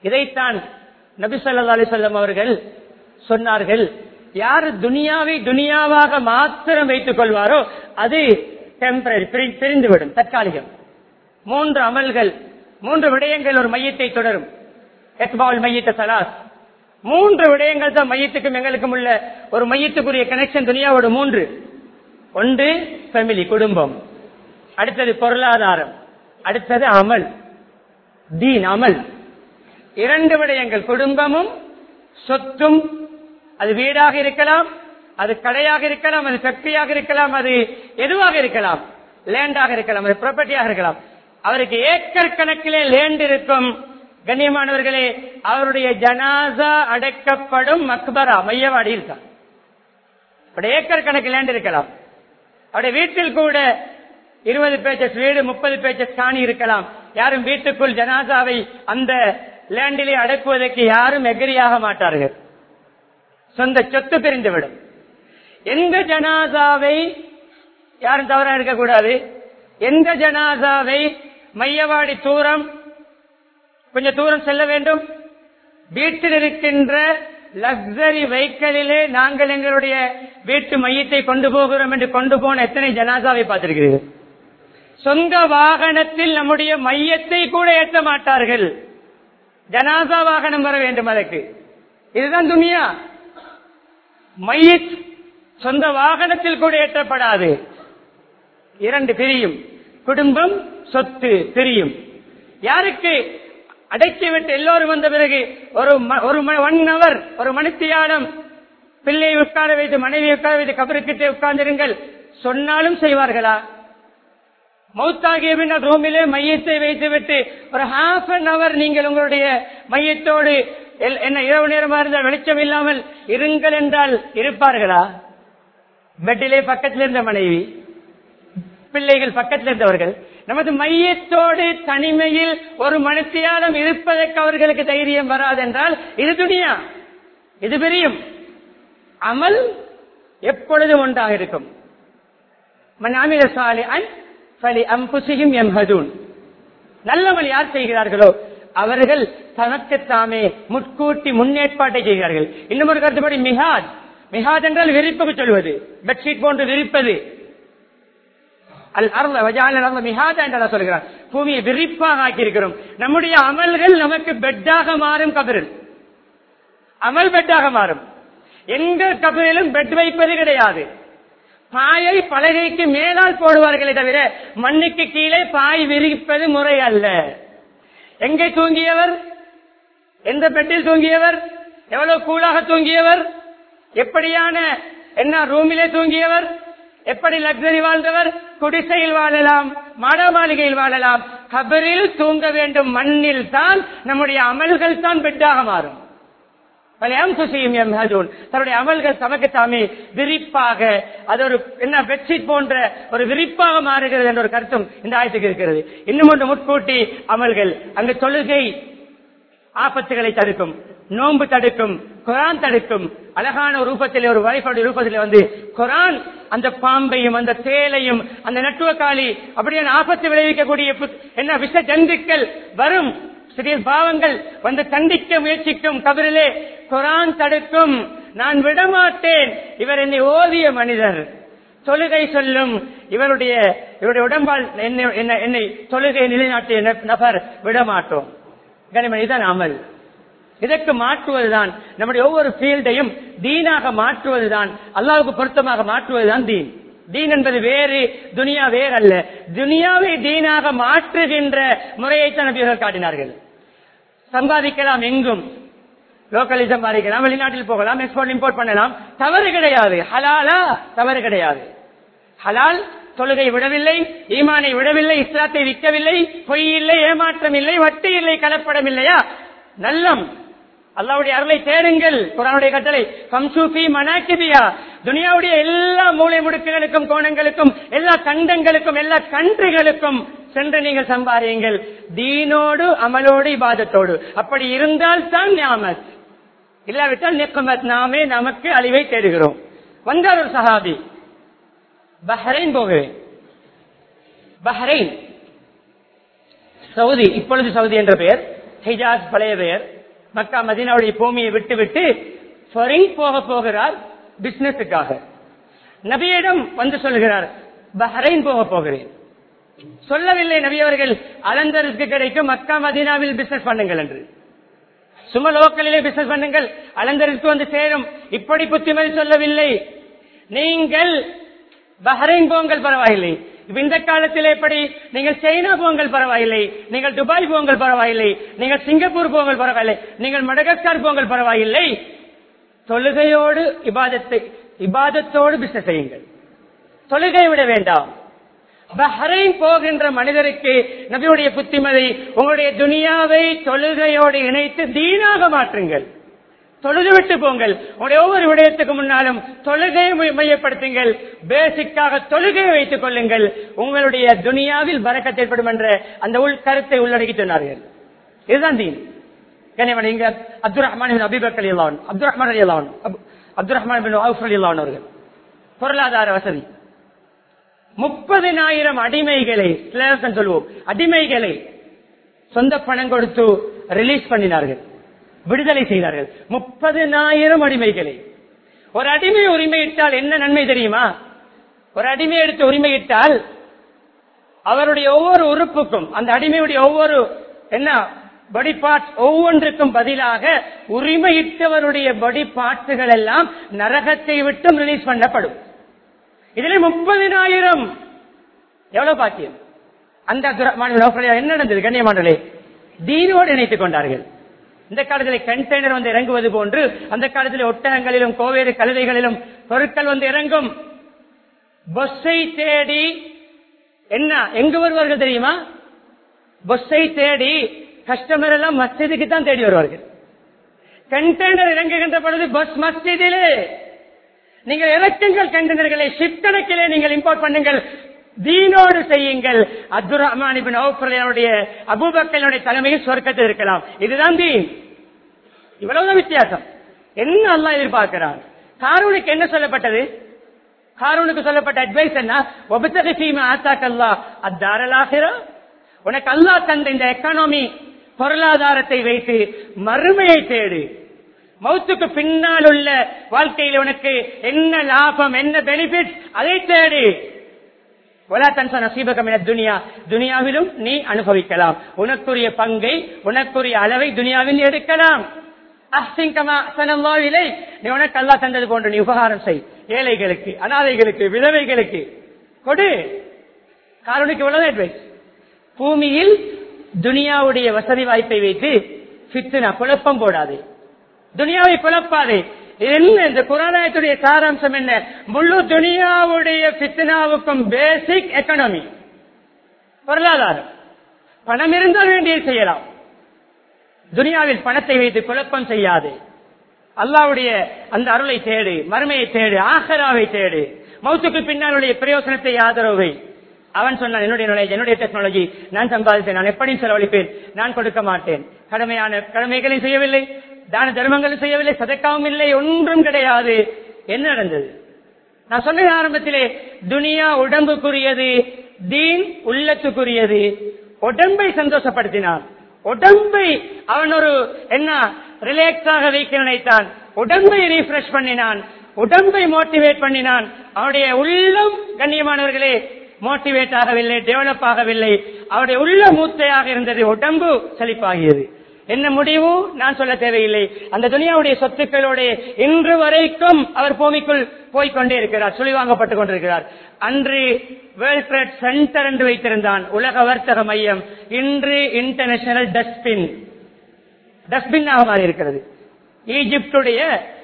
இதைத்தான் நபி ஸல்லல்லாஹு அலைஹி வஸல்லம் அவர்கள் சொன்னார்கள் யார் துனியாவை துனியாவாக மாத்திரம் வைத்துக் கொள்வாரோ அது டெம்பரரி பிரிந்துவிடும் தற்காலிகம் மூன்று அமல்கள் மூன்று விடயங்கள் ஒரு மையத்தை தொடரும் எத்பால் மையத்த சலாஸ் மூன்று விடயங்கள் தான் மையத்துக்கும் எங்களுக்கும் உள்ள ஒரு மையத்துக்குரிய கனெக்ஷன் துனியாவோட மூன்று ஒன்று ஃபேமிலி குடும்பம் அடுத்தது பொருளாதாரம் அடுத்தது அமல் தீன் அமல் இரண்டு விடயங்கள் குடும்பமும் சொத்தும் அது வீடாக இருக்கலாம் அது கடையாக இருக்கலாம் அது ஃபேக்டரியாக இருக்கலாம் அது எதுவாக இருக்கலாம் லேண்டாக இருக்கலாம் அது ப்ராப்பர்ட்டியாக இருக்கலாம் அவருக்கு ஏக்கர் கணக்கிலே லேண்ட் இருக்கும் கண்ணியமானவர்களே அவருடைய ஜனாசா அடைக்கப்படும் மக்பரா மையவாடியில் தான் அவருடைய ஏக்கர் கணக்கு லேண்ட் இருக்கலாம் அவருடைய வீட்டில் கூட இருபது பேச்சஸ் வீடு முப்பது பேச்சஸ் காணி இருக்கலாம் யாரும் வீட்டுக்குள் ஜனாசாவை அந்த லேண்டிலே அடக்குவதற்கு யாரும் எகிரியாக மாட்டார்கள் சொந்த சொத்து பிரிந்துவிடும் எந்த ஜனாசாவை யாரும் தவறா இருக்கக்கூடாது எந்த ஜனாசாவை மையவாடி தூரம் கொஞ்சம் தூரம் செல்ல வேண்டும் வீட்டில் இருக்கின்ற லக்ஸரி வெஹிக்கிளிலே நாங்கள் எங்களுடைய வீட்டு மையத்தை கொண்டு போகிறோம் என்று கொண்டு போன எத்தனை ஜனாசாவை பார்த்திருக்கிறீர்கள் சொந்த வாகனத்தில் நம்முடைய மையத்தை கூட ஏற்ற மாட்டார்கள் ஜனாசா வாகனம் வர வேண்டும் அதற்கு இதுதான் துனியா மையத் சொந்த வாகனத்தில் கூட ஏற்றப்படாது இரண்டு பிரியும் குடும்பம் சொத்து பிரியும் யாருக்கு அடக்கிவிட்டு எல்லோரும் வந்த பிறகு ஒரு ம- ஒரு ஒன் ஹவர் ஒரு மணித்தியாலம் பிள்ளையை உட்கார வைத்து மனைவி உட்கார வைத்து கபருக்கிட்டே உட்கார்ந்திருங்கள் சொன்னாலும் செய்வார்களா மௌத்தாகிய பின்னர் ரூமிலே மையத்தை வைத்துவிட்டு ஒரு ஹாஃப் அன் அவர் நீங்கள் உங்களுடைய மையத்தோடு எல்- என்ன இரவு நேரமா இருந்தால் வெளிச்சம் இல்லாமல் இருங்கள் என்றால் இருப்பார்களா பெட்டிலே பக்கத்தில் இருந்த மனைவி பிள்ளைகள் பக்கத்தில் இருந்தவர்கள் நமது மையத்தோடு தனிமையில் ஒரு மனுத்தியாலம் இருப்பதற்கு அவர்களுக்கு தைரியம் வராது என்றால் இது துணியா இது பெரியும் அமல் எப்பொழுதும் ஒன்றாக இருக்கும் மன் அமில சாலிஹன் ஃபலி அன்புசிஹிம் யம்ஹதூன் நல்லவன் யார் செய்கிறார்களோ அவர்கள் தனக்கு தாமே முட்கூட்டி முன்னேற்பாட்டை செய்கிறார்கள் இன்னும் ஒரு கருத்துப்படி மிகாத் மிகாத் என்றால் விரிப்புக்கு சொல்வது பெட்ஷீட் போன்று விரிப்பது அல் அருள வஜால மிகாத என்று சொல்கிறார் பூமியை விரிப்பாக ஆக்கியிருக்கிறோம் நம்முடைய அமல்கள் நமக்கு பெட்டாக மாறும் கபிரில் அமல் பெட்டாக மாறும் எந்த கபிரிலும் பெட் வைப்பது கிடையாது பாயை பலகைக்கு மேலால் போடுவார்களே தவிர மண்ணுக்கு கீழே பாய் விரிப்பது முறை அல்ல எங்கே தூங்கியவர் எந்த பெட்டில் தூங்கியவர் எவ்வளவு கூலாக தூங்கியவர் எப்படியான என்ன ரூமிலே தூங்கியவர் எப்படி லக்ஸரி வாழ்ந்தவர் குடிசையில் வாழலாம் மாடா மாளிகையில் வாழலாம் கபரில் தூங்க வேண்டும் மண்ணில் தான் நம்முடைய அமல்கள் தான் பெட்டாக மாறும் சுசியும் எம்ஹதூன் தன்னுடைய அமல்கள் தமக்கு தாமே விரிப்பாக அது ஒரு என்ன பெட்ஷீட் போன்ற ஒரு விரிப்பாக மாறுகிறது என்ற ஒரு கருத்தும் இந்த ஆயத்துக்கு இருக்கிறது இன்னும் ஒன்று முட்கூட்டி அமல்கள் அங்கு தொழுகை ஆபத்துகளை தடுக்கும் நோன்பு தடுக்கும் குரான் தடுக்கும் அழகான ஒரு ரூபத்திலே ஒரு வைஃபுடைய ரூபத்திலே வந்து குரான் அந்த பாம்பையும் அந்த தேலையும் அந்த நட்டுவக்காளி அப்படியான ஆபத்து விளைவிக்கக்கூடிய பு- என்ன விஷ ஜந்துக்கள் வரும் சிறிய பாவங்கள் வந்து கண்டிக்க முயற்சிக்கும் கபரிலே குரான் தடுக்கும் நான் விடமாட்டேன் இவர் என்னை ஓதிய மனிதர் தொழுகை சொல்லும் இவருடைய இவருடைய உடம்பால் என்னை என்னை- என்னை தொழுகை நிலைநாட்டிய நப- நபர் விடமாட்டோம் கனிமணி தான் அமல் இதற்கு மாற்றுவதுதான் நம்முடைய ஒவ்வொரு ஃபீல்டையும் தீனாக மாற்றுவதுதான் அல்லாவுக்கு பொருத்தமாக மாற்றுவதுதான் தீன் தீன் என்பது வேறு துனியா வேறு அல்ல துனியாவை தீனாக மாற்றுகின்ற முறையைத்தான் நபியர்கள் காட்டினார்கள் சம்பாதிக்கலாம் எங்கும் லோக்கலி சம்பாதிக்கலாம் வெளிநாட்டில் போகலாம் எக்ஸ்போர்ட் இம்போர்ட் பண்ணலாம் தவறு கிடையாது ஹலாலா தவறு கிடையாது ஹலால் தொழுகை விடவில்லை ஈமானை விடவில்லை இஸ்லாத்தை விற்கவில்லை பொய் இல்லை ஏமாற்றம் இல்லை வட்டி இல்லை கலப்படம் இல்லையா நல்லம் அல்லாவுடைய அருளை தேடுங்கள் குரானுடைய கட்டளை கம்சூபி மனாக்கிபியா துனியாவுடைய எல்லா மூளை முடுக்குகளுக்கும் கோணங்களுக்கும் எல்லா கண்டங்களுக்கும் எல்லா கன்றுகளுக்கும் சென்று நீங்கள் சம்பாதியுங்கள் தீனோடு அமலோடு இபாதத்தோடு அப்படி இருந்தால் தான் ஞாமத் இல்லாவிட்டால் நிக்குமத் நாமே நமக்கு அழிவை தேடுகிறோம் வந்தார் ஒரு சஹாபி பஹ்ரைன் போகிறேன் பஹ்ரைன் சவுதி இப்பொழுது சவுதி என்ற பெயர் ஹிஜாஸ் பழைய பெயர் மக்கா மதீனாவுடைய பூமியை விட்டு விட்டு ஃபரிங் போக போகிறார் பிசினஸுக்காக நபியிடம் வந்து சொல்கிறார் பஹ்ரைன் போக போகிறேன் சொல்லவில்லை நபி அவர்கள் அலந்தருக்கு கிடைக்கும் மக்கா மதீனாவில் பிசினஸ் பண்ணுங்கள் என்று சும்மா லோக்கலிலே பிசினஸ் பண்ணுங்கள் அலந்தருக்கு வந்து சேரும் இப்படி புத்திமதி சொல்லவில்லை நீங்கள் பஹ்ரைன் போங்கள் பரவாயில்லை இப்ப இந்த காலத்தில் எப்படி நீங்கள் சைனா போங்கள் பரவாயில்லை நீங்கள் துபாய் போங்கள் பரவாயில்லை நீங்கள் சிங்கப்பூர் போங்கள் பரவாயில்லை நீங்கள் மடகஸ்கார் போங்கள் பரவாயில்லை தொழுகையோடு இபாதத்தை இபாதத்தோடு பிசினஸ் செய்யுங்கள் தொழுகை விட வேண்டாம் பஹ்ரைன் போகின்ற மனிதருக்கு நபியுடைய புத்திமதி உங்களுடைய துனியாவை தொழுகையோடு இணைத்து தீனாக மாற்றுங்கள் தொழுது விட்டு போங்கள் உங்களுடைய ஒவ்வொரு விடயத்துக்கு முன்னாலும் தொழுகையை மை- மையப்படுத்துங்கள் பேசிக்காக தொழுகையை வைத்துக் கொள்ளுங்கள் உங்களுடைய துனியாவில் பறக்கத் ஏற்படும் என்ற அந்த உள் கருத்தை உள்ளடக்கி சொன்னார்கள் இதுதான் தீன் கனிவன் இங்க அப்துல் ரஹ்மான் அபிபக் அலி அல்லாவன் அப்துல் ரஹ்மான் அலி அல்லாவன் அப்துல் ரஹ்மான் பின் அவுஃப் அலி அல்லாவன் அவர்கள் பொருளாதார வசதி முப்பதினாயிரம் அடிமைகளை சிலர் சொல்லுவோம் அடிமைகளை சொந்த பணம் கொடுத்து ரிலீஸ் பண்ணினார்கள் விடுதலை செய்தார்கள் முப்பதினாயிரம் அடிமைகளை ஒரு அடிமை உரிமையிட்டால் என்ன நன்மை தெரியுமா ஒரு அடிமை எடுத்து உரிமையிட்டால் அவருடைய ஒவ்வொரு உறுப்புக்கும் அந்த அடிமையுடைய ஒவ்வொரு என்ன பாடி பார்ட்ஸ் ஒவ்வொன்றுக்கும் பதிலாக உரிமையிட்டவருடைய பாடி பார்ட்ஸுகள் எல்லாம் நரகத்தை விட்டும் ரிலீஸ் பண்ணப்படும் இதுல முப்பதினாயிரம் எவ்வளவு பாக்கியம் அந்த அப்துர்ரஹ்மான் பின் அவுஃப் ரலியல்லாஹு அன்ஹு என்ன நடந்தது கண்ணியமானே தீனோடு இணைத்துக் கொண்டார்கள் இந்த காலத்தில் கண்டெய்னர் வந்து இறங்குவது போன்று அந்த காலத்தில் ஒட்டகங்களிலும் கோவேறு கழுதைகளிலும் பொருட்கள் வந்து இறங்கும் பொஸ்ஸை தேடி என்ன எங்கு வருவார்கள் தெரியுமா பொஸ்ஸை தேடி கஸ்டமர் எல்லாம் மஸ்ஜிதுக்கு தான் தேடி வருவார்கள் கண்டெய்னர் இறங்குகின்ற பொழுது பஸ் மஸ்ஜிதிலே நீங்கள் இறக்குங்கள் கண்டெய்னர்களை ஷிப் கணக்கிலே நீங்கள் இம்போர்ட் பண்ணுங்கள் தீனோடு செய்யுங்கள் அப்துல் ரஹ்மான் இபின் அவுஃபரனுடைய அபூபக்கலுடைய தலைமையில் சொர்க்கத்தில் இருக்கலாம் இதுதான் தீன் இவ்வளவுதான் வித்தியாசம் என்ன அல்லாஹ் எதிர்பார்க்கிறான் காரூனுக்கு என்ன சொல்லப்பட்டது காரூனுக்கு சொல்லப்பட்ட அட்வைஸ் என்ன ஒபத்தகை சீமா ஆத்தாக்கல்லா அத்தாரலாகிறா உனக்கு அல்லாஹ் தந்த இந்த எக்கானமி பொருளாதாரத்தை வைத்து மறுமையை தேடு மௌத்துக்கு பின்னால் உள்ள வாழ்க்கையில் உனக்கு என்ன லாபம் என்ன பெனிஃபிட் அதை தேடு ஒலா தன்சா நசீபகம் என துனியா துனியாவிலும் நீ அனுபவிக்கலாம் உனக்குரிய பங்கை உனக்குரிய அளவை துனியாவில் நீ எடுக்கலாம் அஹ்சிங்கமா சனல்லாவிலை நீ உனக்கு அல்லா தந்தது போன்று நீ உபகாரம் செய் ஏழைகளுக்கு அனாதைகளுக்கு விதவைகளுக்கு கொடு காரணிக்கு இவ்வளவு advice. பூமியில் துனியாவுடைய வசதி வாய்ப்பை வைத்து ஃபித்னா குழப்பம் போடாதே துனியாவை குழப்பாதே இது என்ன இந்த குரானாயத்துடைய சாராம்சம் என்ன முழு துனியாவுடைய ஃபித்னாவுக்கும் பேசிக் எக்கனாமி பொருளாதாரம் பணம் இருந்தால் வேண்டியது செய்யலாம் துனியாவில் பணத்தை வைத்து குழப்பம் செய்யாது அல்லாவுடைய அந்த அருளை தேடு மறுமையை தேடு ஆஹராவை தேடு மௌத்துக்கு பின்னாலுடைய பிரயோசனத்தை ஆதரவை அவன் சொன்னான் என்னுடைய knowledge, என்னுடைய டெக்னாலஜி நான் சம்பாதித்தேன் நான் எப்படி செலவழிப்பேன் நான் கொடுக்க மாட்டேன் கடமையான கடமைகளை செய்யவில்லை தான தர்மங்களும் செய்யவில்லை சதக்காவும் இல்லை ஒன்றும் கிடையாது என்ன நடந்தது நான் சொன்ன ஆரம்பத்திலே துனியா உடம்புக்குரியது தீன் உள்ளத்துக்குரியது உடம்பை சந்தோஷப்படுத்தினான் உடம்பை அவன் ஒரு என்ன ரிலாக்ஸாக வைக்க நினைத்தான் உடம்பை ரீஃப்ரெஷ் பண்ணினான் உடம்பை மோட்டிவேட் பண்ணினான் அவனுடைய உள்ளம் கண்ணியமானவர்களே மோட்டிவேட் ஆகவில்லை டெவலப் ஆகவில்லை அவருடைய உள்ள மூத்தையாக இருந்தது உடம்பு செழிப்பாகியது என்ன முடிவு நான் சொல்ல தேவையில்லை அந்த துனியாவுடைய சொத்துக்களோட இன்று வரைக்கும் அவர் பூமிக்குள் போய்கொண்டே இருக்கிறார் சொல்லி வாங்கப்பட்டுக் கொண்டிருக்கிறார் அன்று வேர்ல்ட் ட்ரேட் சென்டர் என்று வைத்திருந்தான் உலக வர்த்தக மையம் இன்று இன்டர்நேஷனல் டஸ்ட்பின் டஸ்ட்பின்னாக மாறி இருக்கிறது ஈஜிப்டுடைய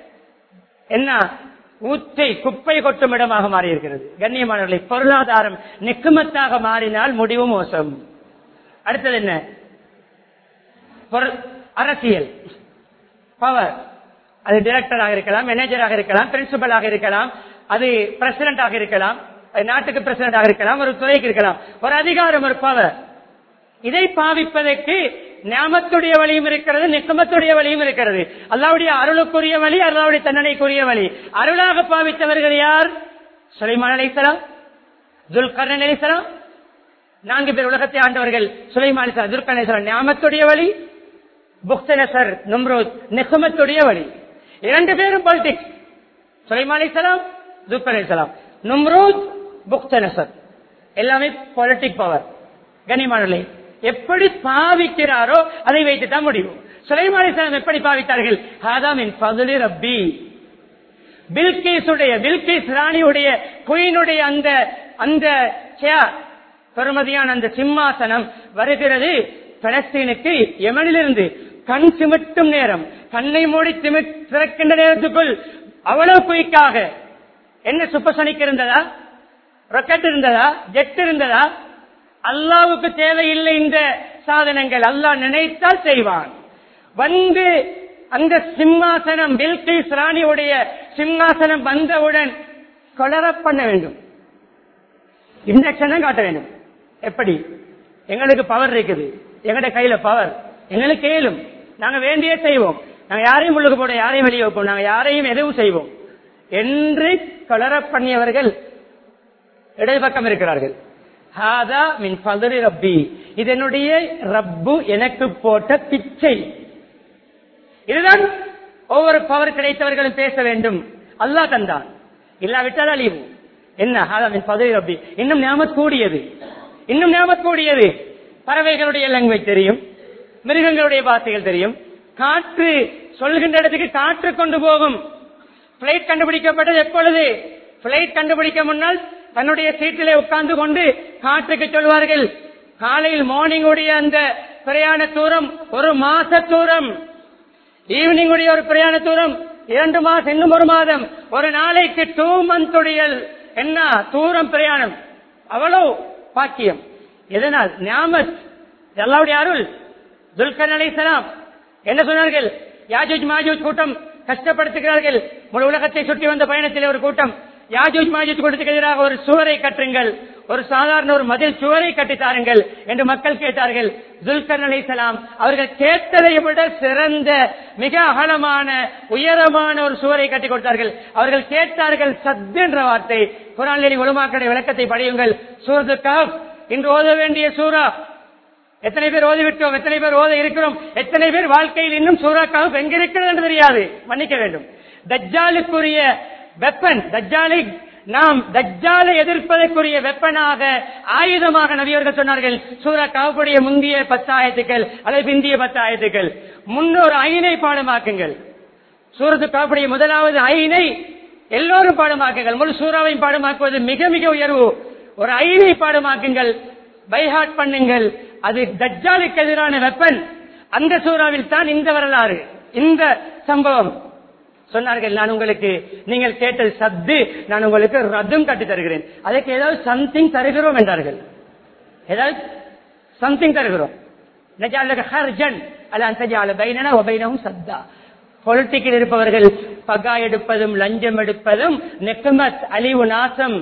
என்ன ஊத்தை குப்பை கொட்டும் இடமாக மாறி இருக்கிறது கண்ணியமானவர்களை பொருளாதாரம் நிக்குமத்தாக மாறினால் முடிவு மோசம் அடுத்தது என்ன பொருள் அரசியல் பவர் அது டிரெக்டராக இருக்கலாம் மேனேஜராக இருக்கலாம் பிரின்சிபலாக இருக்கலாம் அது பிரசிடண்டாக இருக்கலாம் அது நாட்டுக்கு பிரசிடண்டாக இருக்கலாம் ஒரு துறைக்கு இருக்கலாம் ஒரு அதிகாரம் ஒரு பவர் இதை பாவிப்பதற்கு ஞாபத்துடைய வழியும் இருக்கிறது நிக்கமத்துடைய வழியும் இருக்கிறது அல்லாவுடைய அருளுக்குரிய வழி அல்லாவுடைய தண்டனைக்குரிய வழி அருளாக பாவித்தவர்கள் யார் சுலைமான் அலிசலாம் துல்கர்ணன் அலிசலாம் நான்கு பேர் உலகத்தை ஆண்டவர்கள் சுலைமான் அலிசலாம் துல்கர்ணன் அலிசலாம் ஞாபத்துடைய வழி புக்தனசர் நம்ரோத் நெசமத்துடைய வழி இரண்டு பேரும் பாலிடிக்ஸ் சுலைமான் அலிசலாம் துல்கர் அலிசலாம் நம்ரோத் புக்தனசர் எல்லாமே பாலிட்டிக் பவர் கனிமானே எப்படி பாவிக்கிறாரோ அதை வைத்து தான் முடியும் சுலைமான் அலிசலாம் எப்படி பாவித்தார்கள் ஹாதாமின் பதுலி ரப்பி பில்கீஸுடைய பில்கீஸ் ராணியுடைய குயினுடைய அந்த அந்த chair, பெருமதியான அந்த சிம்மாசனம் வருகிறது பலஸ்தீனுக்கு யமனிலிருந்து கண் சிமிட்டும் நேரம் கண்ணை மூடி திமி திறக்கின்ற நேரத்துக்குள் அவ்வளவு குயிக்காக என்ன சுப்பசனிக் இருந்ததா ராக்கெட் இருந்ததா ஜெட் இருந்ததா அல்லாவுக்கு தேவையில்லை இந்த சாதனங்கள் அல்லாஹ் நினைத்தால் செய்வான் வந்து அந்த சிம்மாசனம் பில்கிஸ் ராணியுடைய சிம்மாசனம் வந்தவுடன் கொளர பண்ண வேண்டும் இன்ஜெக்ஷன் தான் காட்ட வேண்டும் எப்படி எங்களுக்கு பவர் இருக்குது எங்கட கையில பவர் எங்களுக்கு ஏலும் நாங்க வேண்டியே செய்வோம் நாங்க யாரையும் உள்ளுக்கு போட யாரையும் வெளியே வைப்போம் நாங்க யாரையும் எதுவும் செய்வோம் என்று கொளர பண்ணியவர்கள் இடைப்பக்கம் இருக்கிறார்கள் ஹாதா மின் பதறி ரப்பி இது என்னுடைய ரப்பு எனக்கு போட்ட பிச்சை இதுதான் ஒவ்வொரு பவர் கிடைத்தவர்களும் பேச வேண்டும் அல்லாஹ் தந்தான் இல்லாவிட்டால் அழிவு என்ன ஹாதா மின் பதறி ரப்பி இன்னும் ஞாபகம் கூடியது இன்னும் ஞாபகம் கூடியது பறவைகளுடைய லாங்குவேஜ் தெரியும் மிருகங்களுடைய பாஷைகள் தெரியும் காற்று சொல்கின்ற இடத்துக்கு காற்று கொண்டு போகும் பிளைட் கண்டுபிடிக்கப்பட்டது எப்பொழுது பிளைட் கண்டுபிடிக்க முன்னால் தன்னுடைய சீட்டிலே உட்கார்ந்து கொண்டு காற்றுக்கு சொல்வார்கள் காலையில் மார்னிங் உடைய அந்த பிரயாண தூரம் ஒரு மாச தூரம் ஈவினிங் உடைய ஒரு பிரயாண தூரம் இரண்டு மாசம் இன்னும் ஒரு மாதம் ஒரு நாளைக்கு டூ மந்த் உடைய என்ன தூரம் பிரயாணம் அவ்வளவு பாக்கியம் எதனால் ஞாபத் எல்லாவுடைய அருள் துல்கர் அலைசலாம் என்ன சொன்னார்கள் யாஜூஜ் மாஜூஜ் கூட்டம் கஷ்டப்படுத்துகிறார்கள் முழு உலகத்தை சுற்றி வந்த பயணத்தில் ஒரு கூட்டம் யாஜூஜ் மாஜூஜ் கூட்டத்துக்கு எதிராக ஒரு சுவரை கட்டுங்கள் ஒரு சாதாரண ஒரு மதில் சுவரை கட்டித்தாருங்கள் என்று மக்கள் கேட்டார்கள் துல்கர் அலைசலாம் அவர்கள் கேட்டதை விட சிறந்த மிக அகலமான உயரமான ஒரு சுவரை கட்டி கொடுத்தார்கள் அவர்கள் கேட்டார்கள் சத் என்ற வார்த்தை குரானில் உலமாக்கடை விளக்கத்தை படியுங்கள் சூரது கஹப் இன்று ஓத வேண்டிய சூரா எத்தனை பேர் ஓதிவிட்டோம் எத்தனை பேர் ஓத இருக்கிறோம் எத்தனை பேர் வாழ்க்கையில் இன்னும் சூறாக்காக எங்க இருக்கிறது என்று தெரியாது மன்னிக்க வேண்டும் தஜ்ஜாலுக்குரிய வெப்பன் தஜ்ஜாலை நாம் தஜ்ஜாலை எதிர்ப்பதற்குரிய வெப்பனாக ஆயுதமாக நபியவர்கள் சொன்னார்கள் சூரா காவுடைய முந்திய பத்தாயிரத்துக்கள் அல்லது பிந்திய பத்தாயிரத்துக்கள் முன்னொரு ஐனை பாடமாக்குங்கள் சூரத்து காப்புடைய முதலாவது ஐனை எல்லோரும் பாடமாக்குங்கள் முழு சூறாவையும் பாடமாக்குவது மிக மிக உயர்வு ஒரு ஐனை பாடமாக்குங்கள் பைஹாட் பண்ணுங்கள் அது தஜ்ஜாலுக்கு எதிரான வெப்பன் அந்த சூறாவில் தான் இந்த வரலாறு இந்த சம்பவம் சொன்னார்கள் நான் உங்களுக்கு நீங்கள் கேட்டது சத்து நான் உங்களுக்கு ரத்தம் கட்டி தருகிறேன் அதற்கு ஏதாவது சம்திங் தருகிறோம் என்றார்கள் ஏதாவது சம்திங் தருகிறோம் நஜாலுக்கு ஹர்ஜன் அல்ல அந்த பைனனா ஒபைனவும் சத்தா பொலிட்டிக்கில் இருப்பவர்கள் பகா எடுப்பதும் லஞ்சம் எடுப்பதும் நெக்குமத் அழிவு நாசம்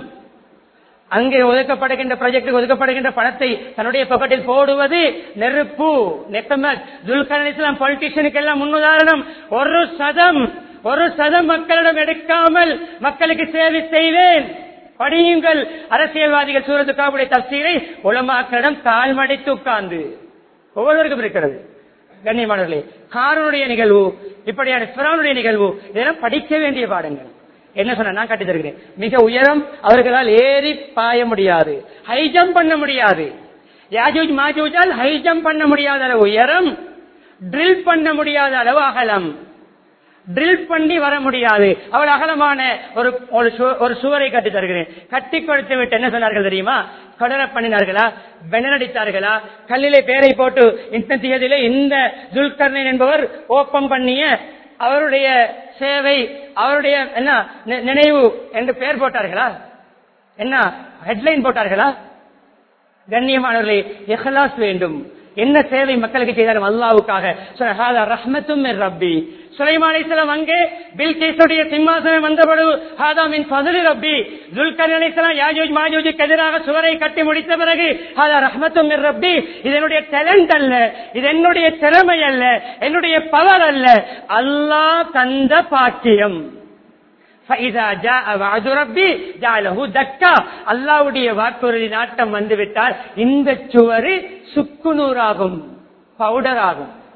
அங்கே ஒதுக்கப்படுகின்ற ப்ராஜெக்டுக்கு ஒதுக்கப்படுகின்ற பணத்தை தன்னுடைய பக்கத்தில் போடுவது நெருப்பு நெக்கமத் துல்கர் இஸ்லாம் பொலிட்டிஷியனுக்கு எல்லாம் முன்னுதாரணம் ஒரு சதம் ஒரு சதம் மக்களிடம் எடுக்காமல் மக்களுக்கு சேவை செய்வேன் படியுங்கள் அரசியல்வாதிகள் சூரத்து காவுடைய தப்சீரை உலமாக்களிடம் தாழ்மடைத்து உட்கார்ந்து ஒவ்வொருவருக்கும் இருக்கிறது கண்ணியமானவர்களே காரனுடைய நிகழ்வு இப்படியான பிறனுடைய நிகழ்வு இதெல்லாம் படிக்க வேண்டிய பாடங்கள் என்ன சொன்ன நான் கட்டி தருகிறேன் மிக உயரம் அவர்களால் ஏறி பாய முடியாது ஹை ஜம்ப் பண்ண முடியாது யாஜூஜ் மாஜூஜால் ஹை ஜம்ப் பண்ண முடியாத அளவு உயரம் ட்ரில் பண்ண முடியாத அளவு அகலம் ட்ரில் பண்ணி வர முடியாது அவள் அகலமான ஒரு ஒரு சு- ஒரு சுவரை கட்டி தருகிறேன் கட்டி கொடுத்து விட்டு என்ன சொன்னார்கள் தெரியுமா கடற பண்ணினார்களா வெண்ணடித்தார்களா கல்லிலே பேரை போட்டு இந்த தேதியிலே இந்த துல்கர்ணன் என்பவர் ஓப்பம் பண்ணிய அவருடைய சேவை அவருடைய என்ன நி- நினைவு என்று பெயர் போட்டார்களா என்ன ஹெட்லைன் போட்டார்களா கண்ணியமானவர்களே இஹ்லாஸ் வேண்டும் என்ன சேவை மக்களுக்கு செய்தாலும் அல்லாவுக்காக சொன்ன ரஹ்மத்தும் மிர் ரப்பி சுலைமான் அலைஹிஸ்ஸலாம் அங்கே பில்கீஸுடைய சிம்மாசனம் வந்தபோது ஹாதா மின் ஃபதுலி ரப்பி துல்கர் அலைஹிஸ்ஸலாம் யாஜூஜ் மாஜூஜுக்கு எதிராக சுவரை கட்டி முடித்த பிறகு ஹாதா ரஹ்மத்தும் மிர் ரப்பி இது என்னுடைய டேலண்ட் அல்ல இது என்னுடைய திறமை அல்ல என்னுடைய பவர் அல்ல அல்லாஹ் தந்த பாக்கியம் فَإِذَا جَاءَ وَعْدُ رَبِّي جَعَلَهُ دَكَّا அல்லாஹ்வுடைய வாக்குறுதி நாட்டம் வந்துவிட்டால் இந்த சுவரு சுக்குநூறாகும் பவுடர் ஆகும்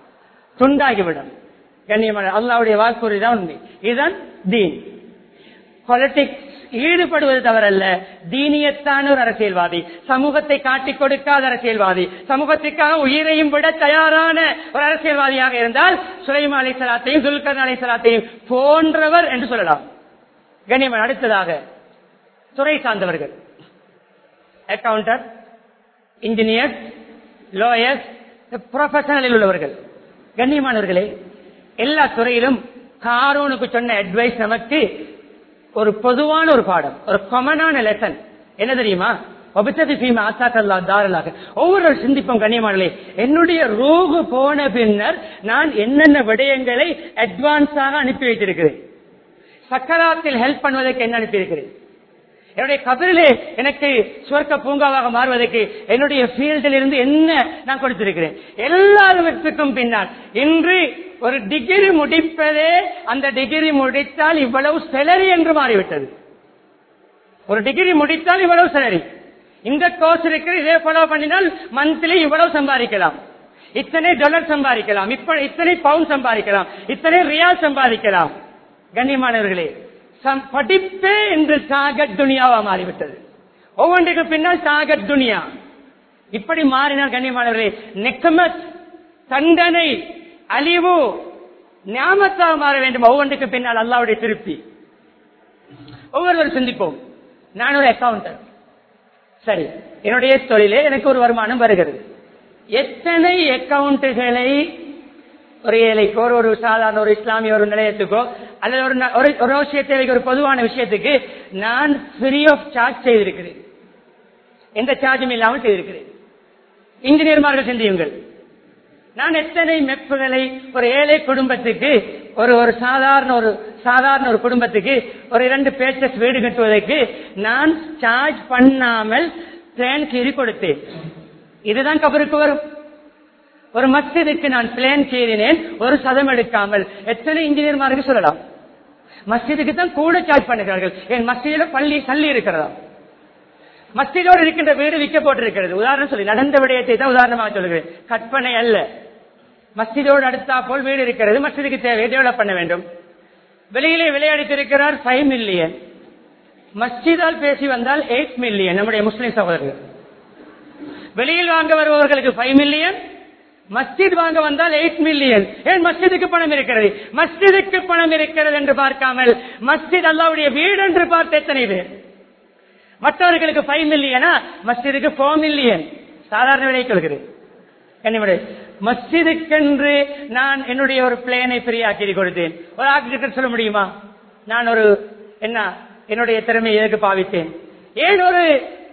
துண்டாகிவிடும் கண்ணியமான அல்லாவுடைய வாக்குறுதி தான் உண்மை இதுதான் தீன் பாலிடிக்ஸ் ஈடுபடுவது தவறல்ல தீனியத்தான ஒரு அரசியல்வாதி சமூகத்தை காட்டிக் கொடுக்காத அரசியல்வாதி சமூகத்திற்காக உயிரையும் விட தயாரான ஒரு அரசியல்வாதியாக இருந்தால் சுலைமா அலை சலாத்தையும் துல்கர் அலை சலாத்தையும் போன்றவர் என்று சொல்லலாம் கண்ணியமான அடுத்ததாக துறை சார்ந்தவர்கள் அக்கவுண்டர் இன்ஜினியர் லோயர்ஸ் ப்ரொஃபஷனலில் உள்ளவர்கள் கண்ணியமானவர்களே எல்லா துறையிலும் காரோனுக்கு சொன்ன அட்வைஸ் நமக்கு ஒரு பொதுவான ஒரு பாடம் ஒரு காமனான லெசன் என்ன தெரியுமா ஒவ்வொரு சிந்திப்போம் கண்ணியமானே என்னுடைய ரோகு போன பின்னர் நான் என்னென்ன விடயங்களை அட்வான்ஸாக அனுப்பி வைத்திருக்கிறேன் சக்கராத்தில் ஹெல்ப் பண்ணுவதற்கு என்ன அனுப்பியிருக்கிறேன் என்னுடைய கபரிலே எனக்கு சுவர்க்க பூங்காவாக மாறுவதற்கு என்னுடைய ஃபீல்டில் இருந்து என்ன நான் கொடுத்திருக்கிறேன் எல்லாருக்கும் பின்னால் இன்று ஒரு டிகிரி முடிப்பதே அந்த டிகிரி முடித்தால் இவ்வளவு செலரி என்று மாறிவிட்டது ஒரு டிகிரி முடித்தால் இவ்வளவு செலரி இந்த கோர்ஸ் இருக்கிற இதே ஃபாலோ பண்ணினால் மந்த்லி இவ்வளவு சம்பாதிக்கலாம் இத்தனை டாலர் சம்பாதிக்கலாம் இப்ப இத்தனை பவுண்ட் சம்பாதிக்கலாம் இத்தனை ரியால் சம்பாதிக்கலாம் கண்ணியமானவர்களே சம்- படிப்பே இன்று சாகட் துனியாவா மாறிவிட்டது ஒவ்வொன்றுக்கு பின்னால் சாகட் துனியா இப்படி மாறினால் கண்ணியமானவர்களே நெக்கமத் தண்டனை அழிவு ஞாபகத்தாக மாற வேண்டும் ஒவ்வொன்றுக்கு பின்னால் அல்லாவுடைய திருப்தி ஒவ்வொருவர் சிந்திப்போம் நான் ஒரு அக்கவுண்டர் சரி என்னுடைய தொழிலே எனக்கு ஒரு வருமானம் வருகிறது எத்தனை அக்கவுண்ட்டுகளை ஒரு ஏழைக்கோ ஒரு ஒரு சாதாரண ஒரு இஸ்லாமிய ஒரு நிலையத்துக்கோ அல்லது ஒரு ந- ஒரு- ஒரு விஷயத்தை ஒரு பொதுவான விஷயத்துக்கு நான் ஃப்ரீ ஆஃப் சார்ஜ் செய்திருக்கிறேன் எந்த சார்ஜும் இல்லாமல் செய்திருக்கிறேன் இன்ஜினியர்மார்கள் சிந்தியுங்கள் நான் எத்தனை மெப்புகளை ஒரு ஏழை குடும்பத்துக்கு ஒரு ஒரு சாதாரண ஒரு சாதாரண ஒரு குடும்பத்துக்கு ஒரு இரண்டு பேச்சஸ் வீடு கட்டுவதற்கு நான் சார்ஜ் பண்ணாமல் பிளான் கீறி கொடுத்தேன் இதுதான் கபருக்கு வரும் ஒரு மஸ்ஜிதுக்கு நான் பிளான் செய்தினேன் ஒரு சதம் எடுக்காமல் எத்தனை இன்ஜினியர்மாருக்கு சொல்லலாம் மஸ்ஜிதுக்கு தான் கூட சார்ஜ் பண்ணுகிறார்கள் என் மஸ்ஜிதில பள்ளி சல்லி இருக்கிறதா மஸ்ஜிதோடு இருக்கின்ற வீடு விற்கப்பட்டிருக்கிறது உதாரணம் சொல்லி நடந்த விடயத்தை தான் உதாரணமாக சொல்கிறேன் கற்பனை அல்ல மஸ்ஜிதோடு அடுத்தா போல் வீடு இருக்கிறது மஸ்ஜிதுக்கு தேவை டெவலப் பண்ண வேண்டும் வெளியிலே விளையாடித்திருக்கிறார் ஃபைவ் மில்லியன் மஸ்ஜிதால் பேசி வந்தால் எயிட் மில்லியன் நம்முடைய முஸ்லிம் சகோதரர்கள் வெளியில் வாங்க வருபவர்களுக்கு ஃபைவ் மில்லியன் மஸ்ஜித் வாங்க வந்தால் எயிட் மில்லியன் ஏன் மஸ்ஜிதுக்கு பணம் இருக்கிறது மஸ்ஜிதுக்கு பணம் இருக்கிறது என்று பார்க்காமல் மஸ்ஜித் அல்லாவுடைய வீடு என்று பார்த்து எத்தனை பேர் மற்றவர்களுக்கு ஃபைவ் மில்லியனா மஸ்ஜிதுக்கு ஃபோர் மில்லியன் சாதாரண விலை கொள்கிறேன் என்னுடைய மஸ்ஜிதுக்கென்று நான் என்னுடைய ஒரு பிளேனை ஃப்ரீயாக்கி கொடுத்தேன் ஒரு ஆர்கிடெக்டர் சொல்ல முடியுமா நான் ஒரு என்ன என்னுடைய திறமையை எதற்கு பாவித்தேன் ஏன் ஒரு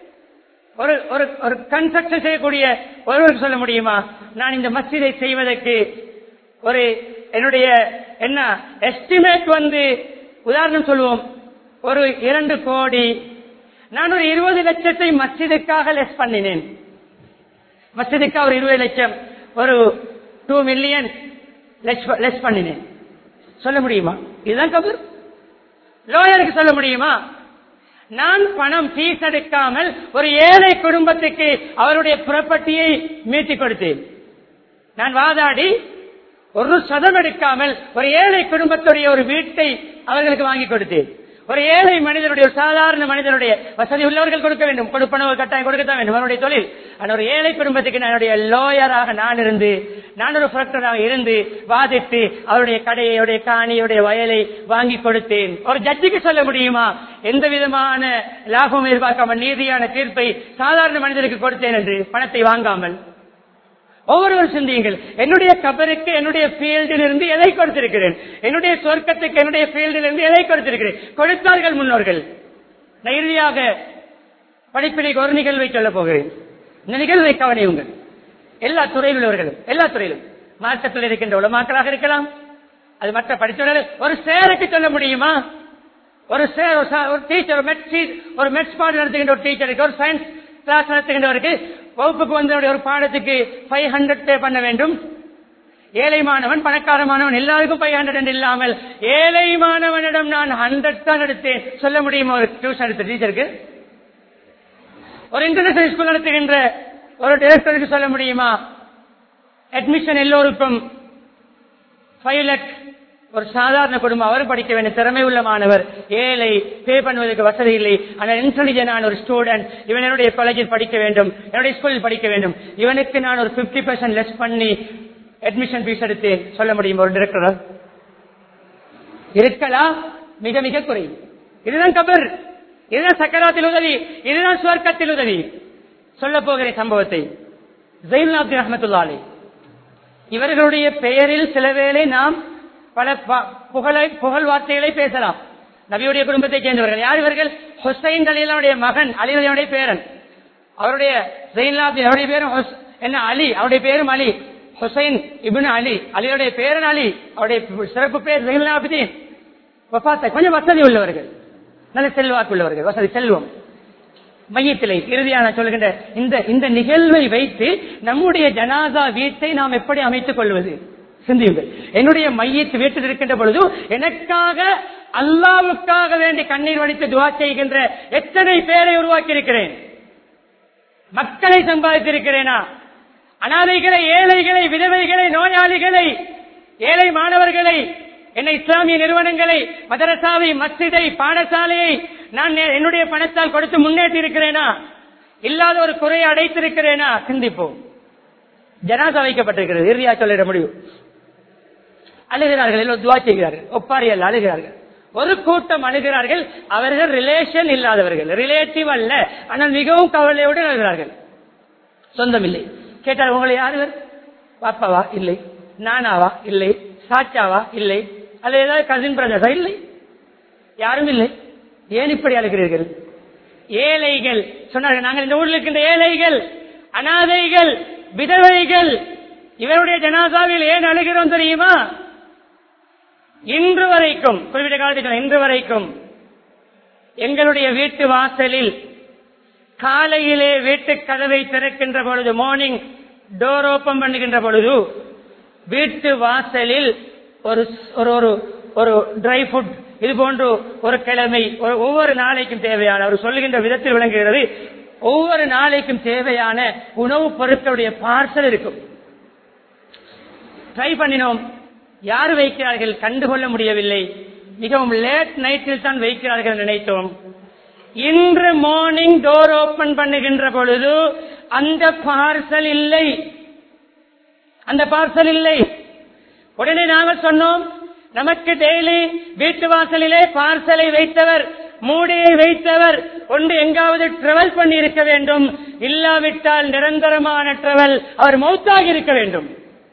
ஒரு ஒரு ஒரு கன்ஸ்ட்ரக்ஷன் செய்யக்கூடிய ஒருவருக்கு சொல்ல முடியுமா நான் இந்த மஸ்ஜிதை செய்வதற்கு ஒரு என்னுடைய என்ன எஸ்டிமேட் வந்து உதாரணம் சொல்லுவோம் ஒரு இரண்டு கோடி நான் ஒரு இருபது லட்சத்தை மஸ்ஜிதுக்காக லெஸ் பண்ணினேன் மஸ்ஜிதுக்காக ஒரு இருபது லட்சம் ஒரு டூ மில்லியன் லெஸ் பண்ணினேன் சொல்ல முடியுமா இதுதான் கபர் லோயருக்கு சொல்ல முடியுமா நான் பணம் ஃபீஸ் எடுக்காமல் ஒரு ஏழை குடும்பத்துக்கு அவருடைய ப்ராப்பர்ட்டியை மீட்டிக் கொடுத்தேன் நான் வாதாடி ஒரு சதம் எடுக்காமல் ஒரு ஏழை குடும்பத்துடைய ஒரு வீட்டை அவர்களுக்கு வாங்கி கொடுத்தேன் ஒரு ஏழை மனிதனுடைய ஒரு சாதாரண மனிதனுடைய வசதி உள்ளவர்கள் கொடுக்க வேண்டும் கொடுப்பன ஒரு கட்டாயம் கொடுக்கத்தான் வேண்டும் அவருடைய தொழில் ஆனால் ஒரு ஏழை குடும்பத்துக்கு என்னுடைய லோயராக நான் இருந்து நான் ஒரு புரக்டராக இருந்து வாதிட்டு அவருடைய கடையை அவருடைய காணியுடைய வயலை வாங்கி கொடுத்தேன் ஒரு ஜட்ஜுக்கு சொல்ல முடியுமா எந்த விதமான லாபம் எதிர்பார்க்காமல் நீதியான தீர்ப்பை சாதாரண மனிதனுக்கு கொடுத்தேன் என்று பணத்தை வாங்காமல் ஒவ்வொருவர் சிந்தியுங்கள் என்னுடைய கபருக்கு என்னுடைய ஃபீல்டில் இருந்து எதை கொடுத்திருக்கிறேன் என்னுடைய சொர்க்கத்துக்கு என்னுடைய ஃபீல்டில் இருந்து எதை கொடுத்திருக்கிறேன் கொடுத்தார்கள் முன்னோர்கள் நான் இறுதியாக படிப்பினைக்கு ஒரு நிகழ்வை சொல்லப் போகிறேன் இந்த நிகழ்வை கவனியுங்கள் எல்லா துறையில் உள்ளவர்களும் எல்லா துறையிலும் மார்க்கத்தில் இருக்கின்ற உலமாக்களாக இருக்கலாம் அது மற்ற படித்தவர்கள் ஒரு சேருக்கு சொல்ல முடியுமா ஒரு சே- ஒரு சா- ஒரு டீச்சர் ஒரு மெட்ஸ் ஒரு மெட்ஸ் பாடம் நடத்துகின்ற ஒரு டீச்சருக்கு ஒரு சயின்ஸ் கிளாஸ் நடத்துகின்றவருக்கு வகுப்புக்கு வந்த ஒரு பாடத்துக்கு ஃபைவ் ஹண்ட்ரட் பே பண்ண வேண்டும் ஏழை மாணவன் பணக்கார மாணவன் எல்லாருக்கும் ஃபைவ் ஹண்ட்ரட் என்று இல்லாமல் ஏழை மாணவனிடம் நான் ஹண்ட்ரட் தான் எடுத்தேன் சொல்ல முடியுமா ஒரு டியூஷன் எடுத்த டீச்சருக்கு ஒரு இன்டர்நேஷனல் ஸ்கூல் நடத்துகின்ற ஒரு டைரக்டருக்கு சொல்ல முடியுமா அட்மிஷன் எல்லோருக்கும் பைலட் ஒரு சாதாரண குடும்பம் அவரும் படிக்க வேண்டும் திறமை உள்ள மாணவர் ஏழை பே பண்ணுவதற்கு வசதி இல்லை ஆனால் இன்டெலிஜென்டான ஒரு ஸ்டூடெண்ட் இவன் என்னுடைய காலேஜில் படிக்க வேண்டும் என்னுடைய ஸ்கூலில் படிக்க வேண்டும் இவனுக்கு நான் ஒரு பிப்டி பர்சன்ட் லெஸ் பண்ணி அட்மிஷன் ஃபீஸ் எடுத்து சொல்ல முடியும் ஒரு டிரெக்டர் இருக்கலாம் மிக மிக குறைவு இதுதான் கபர் இதுதான் சக்கராத்தில் உதவி இதுதான் சுவர்க்கத்தில் உதவி சொல்ல போகிற சம்பவத்தை ஜெயில் அப்துல் ரஹமத்துல்லாலே இவர்களுடைய பெயரில் சில வேளை நாம் பல ப- புகழை புகழ் வார்த்தைகளை பேசலாம் நபியுடைய குடும்பத்தைச் சேர்ந்தவர்கள் யார் இவர்கள் ஹுசைன் அலியனுடைய மகன் அலியுடைய பேரன் அவருடைய ஜெயின்லாப்தின் அவருடைய பேரும் ஹுஸ்- என்ன அலி அவருடைய பேரும் அலி ஹுசைன் இப்னு அலி அலியுடைய பேரன் அலி அவருடைய சிறப்பு பேர் ஜெயின்லாப்தீன் வஃபாத்தை கொஞ்சம் வசதி உள்ளவர்கள் நல்ல செல்வாக்கு உள்ளவர்கள் வசதி செல்வம் மையத்திலே இறுதியான சொல்கின்ற இந்த இந்த நிகழ்வை வைத்து நம்முடைய ஜனாதா வீட்டை நாம் எப்படி அமைத்துக் கொள்வது சிந்தியுங்கள் என்னுடைய மையத்து வீட்டில் இருக்கின்ற பொழுது எனக்காக அல்லாவுக்காக வேண்டி கண்ணீர் வடித்து துவா செய்கின்ற எத்தனை பேரை உருவாக்கி இருக்கிறேன் மக்களை சம்பாதித்திருக்கிறேனா அனாதைகளை ஏழைகளை விதவைகளை நோயாளிகளை ஏழை மாணவர்களை என்ன இஸ்லாமிய நிறுவனங்களை மதரசாவை மஸ்ஜிதை பாடசாலையை நான் நே- என்னுடைய பணத்தால் கொடுத்து முன்னேற்றி இருக்கிறேனா இல்லாத ஒரு குறையை அடைத்திருக்கிறேனா சிந்திப்போம் ஜனாசா வைக்கப்பட்டிருக்கிறது இறுதியா சொல்லிட முடியும் அழுகிறார்கள் எல்லோரும் துவா செய்கிறார்கள் ஒப்பாரியல் அழுகிறார்கள் ஒரு கூட்டம் அழுகிறார்கள் அவர்கள் ரிலேஷன் இல்லாதவர்கள் ரிலேட்டிவ் அல்ல ஆனால் மிகவும் கவலையோடு அழுகிறார்கள் சொந்தம் இல்லை கேட்டார் உங்களை யாரு இவர்? பாப்பாவா இல்லை நானாவா இல்லை சாச்சாவா இல்லை அல்ல ஏதாவது கசின் பிரதர்ஸா இல்லை யாரும் இல்லை ஏன் இப்படி அழுகிறீர்கள் ஏழைகள் சொன்னார்கள் நாங்கள் இந்த ஊரில் இருக்கின்ற ஏழைகள் அனாதைகள் விதவைகள் இவருடைய ஜனாசாவில் ஏன் அழுகிறோம் தெரியுமா இன்று வரைக்கும் குறிப்பிட்ட காலத்தில் சொன்னேன், இன்று வரைக்கும் எங்களுடைய வீட்டு வாசலில் காலையிலே வீட்டு கதவை திறக்கின்ற பொழுது மார்னிங் டோர் ஓபன் பண்ணுகின்ற பொழுது வீட்டு வாசலில் ஒரு ஒரு ஒரு ஒரு ட்ரை ஃபுட் இது போன்று ஒரு கிழமை ஒரு- ஒவ்வொரு நாளைக்கும் தேவையான அவர் சொல்லுகின்ற விதத்தில் விளங்குகிறது ஒவ்வொரு நாளைக்கும் தேவையான உணவுப் பொருட்களுடைய பார்சல் இருக்கும் ட்ரை பண்ணினோம் யார் வைக்கிறார்கள் கண்டுகொள்ள முடியவில்லை மிகவும் லேட் நைட்டில் தான் வைக்கிறார்கள் என்று நினைத்தோம் இன்று மார்னிங் டோர் ஓபன் பண்ணுகின்ற பொழுது அந்த பார்சல் இல்லை அந்த பார்சல் இல்லை உடனே நாங்கள் சொன்னோம் நமக்கு டெய்லி வீட்டு வாசலிலே பார்சலை வைத்தவர் மூடையை வைத்தவர் ஒன்று எங்காவது டிராவல் பண்ணி இருக்க வேண்டும் இல்லாவிட்டால் நிரந்தரமான டிராவல் அவர் மௌத்தாகி இருக்க வேண்டும்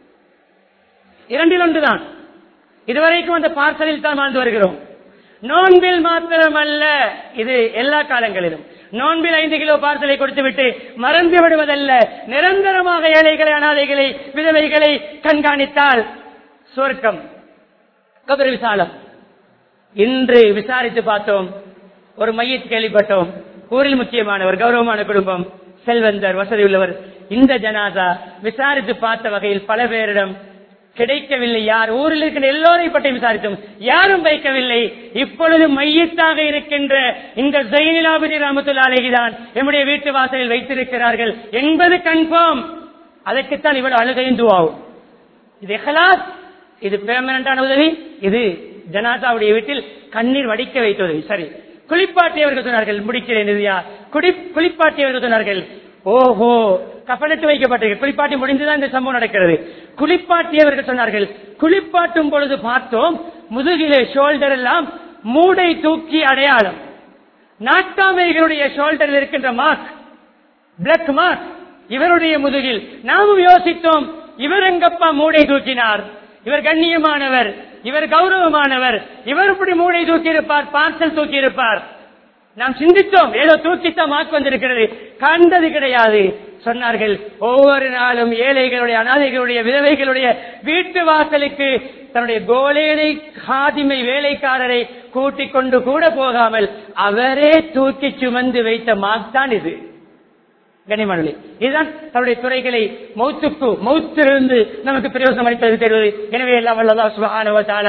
இரண்டில் ஒன்றுதான் இதுவரைக்கும் அந்த பார்சலில் தான் வாழ்ந்து வருகிறோம் நோன்பில் மாத்திரமல்ல இது எல்லா காலங்களிலும் நோன்பில் ஐந்து கிலோ பார்சலை கொடுத்துவிட்டு மறந்து விடுவதல்ல நிரந்தரமாக ஏழைகளை அனாதைகளை விதவைகளை கண்காணித்தால் சொர்க்கம் கபர் விசாலம் இன்று விசாரித்து பார்த்தோம் ஒரு மையத் கேள்விப்பட்டோம் ஊரில் முக்கியமானவர் கௌரவமான குடும்பம் செல்வந்தர் வசதி உள்ளவர் இந்த ஜனாதா விசாரித்து பார்த்த வகையில் பல பேரிடம் கிடைக்கவில்லை யார் ஊரில் இருக்கின்ற எல்லோரை பற்றி விசாரித்தோம் யாரும் வைக்கவில்லை இப்பொழுது மையத்தாக இருக்கின்ற இந்த ஜெயினிலாபதி ராமத்துல்லாலேஹி தான் நம்முடைய வீட்டு வாசலில் வைத்திருக்கிறார்கள் என்பது கன்ஃபார்ம் அதற்குத்தான் இவ்வளவு அழுகையும் துவாவும் இது இஹ்லாஸ் இது பெர்மனண்டான உதவி இது ஜனாதாவுடைய வீட்டில் கண்ணீர் வடிக்க வைத்த உதவி சரி குளிப்பாட்டியவர்கள் சொன்னார்கள் முடிக்கிறேன் இறுதியா குடி குளிப்பாட்டியவர்கள் சொன்னார்கள் ஓஹோ கப்பலிட்டு வைக்கப்பட்டிருக்கு குளிப்பாட்டி முடிந்துதான் இந்த சம்பவம் நடக்கிறது குளிப்பாட்டியவர்கள் சொன்னார்கள் குளிப்பாட்டும் பொழுது பார்த்தோம் முதுகிலே ஷோல்டர் எல்லாம் மூடை தூக்கி அடையாளம் நாட்டாமைகளுடைய ஷோல்டரில் இருக்கின்ற மார்க் பிளக் மார்க் இவருடைய முதுகில் நாமும் யோசித்தோம் இவர் எங்கப்பா மூடை தூக்கினார் இவர் கண்ணியமானவர் இவர் கௌரவமானவர் இவர் இப்படி மூடை தூக்கி இருப்பார் பார்சல் தூக்கி இருப்பார் நாம் சிந்தித்தோம் ஏதோ தூக்கித்தான் மார்க் வந்திருக்கிறது கண்டது கிடையாது சொன்னார்கள் ஒவ்வொரு நாளும் ஏழைகளுடைய அனாதைகளுடைய விதவைகளுடைய வீட்டு வாசலுக்கு தன்னுடைய கோலேனை காதிமை வேலைக்காரரை கூட்டிக் கொண்டு கூட போகாமல் அவரே தூக்கி சுமந்து வைத்த மார்க் தான் இது கனிமணி இதுதான் தன்னுடைய துறைகளை மௌத்துக்கு மௌத்திலிருந்து நமக்கு பிரயோசனம் அளிப்பது தெரிவது எனவே எல்லாம் வல்லதா சுபஹானஹு வ தஆலா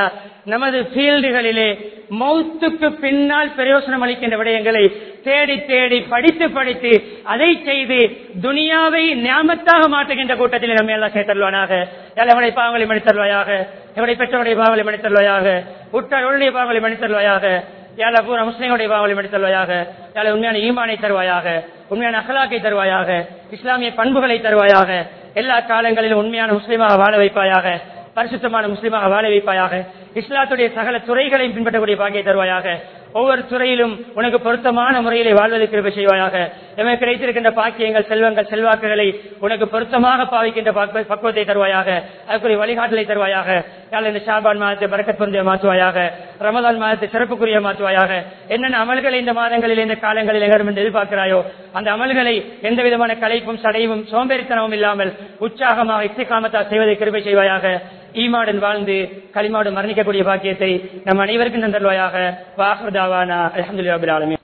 நமது ஃபீல்டுகளிலே மௌத்துக்கு பின்னால் பிரயோசனம் அளிக்கின்ற விடயங்களை தேடி தேடி படித்து படித்து அதை செய்து துனியாவை ஞாபகத்தாக மாற்றுகின்ற கூட்டத்தில் நம்ம எல்லாம் சேர்த்தல்வானாக எவருடைய பாவங்களை மன்னித்தருவாயாக எவருடைய பெற்றோருடைய பாவங்களை மன்னித்தருவாயாக உற்றாருடைய பாவங்களை மன்னித்தருவாயாக யாழ பூரா முஸ்லிம்களுடைய பாவங்களை மன்னித்தருவாயாக யாழ உண்மையான ஈமானை தருவாயாக உண்மையான அகலாக்கை தருவாயாக இஸ்லாமிய பண்புகளை தருவாயாக எல்லா காலங்களிலும் உண்மையான முஸ்லீமாக வாழ வைப்பாயாக பரிசுத்தமான முஸ்லீமாக வாழ வைப்பாயாக இஸ்லாத்துடைய சகல துறைகளையும் பின்பற்றக்கூடிய பாக்கியை தருவாயாக ஒவ்வொரு துறையிலும் உனக்கு பொருத்தமான முறையிலே வாழ்வதற்கு கிருபை செய்வாயாக எமக்கு கிடைத்திருக்கின்ற பாக்கியங்கள் செல்வங்கள் செல்வாக்குகளை உனக்கு பொருத்தமாக பாவிக்கின்ற பாக்க- பக்குவத்தை தருவாயாக அதுக்குரிய வழிகாட்டலை தருவாயாக யாழ் இந்த ஷாபான் மாதத்தை பரக்கத் பொருந்திய மாற்றுவாயாக ரமதான் மாதத்தை சிறப்புக்குரிய மாற்றுவாயாக என்னென்ன அமல்களை இந்த மாதங்களில் இந்த காலங்களில் எங்கரும் என்று எதிர்பார்க்கிறாயோ அந்த அமல்களை எந்த விதமான கலைப்பும் சடையும் சோம்பேறித்தனமும் இல்லாமல் உற்சாகமாக இசைக்காமத்தா செய்வதை கிருபை செய்வாயாக ஈமாடன் வாழ்ந்து களிமாடு மரணிக்கக்கூடிய பாக்கியத்தை நம் அனைவருக்கும் தந்தருவாயாக வாஹர்தாவானா அலமதுல்லா அபில் ஆலமீன்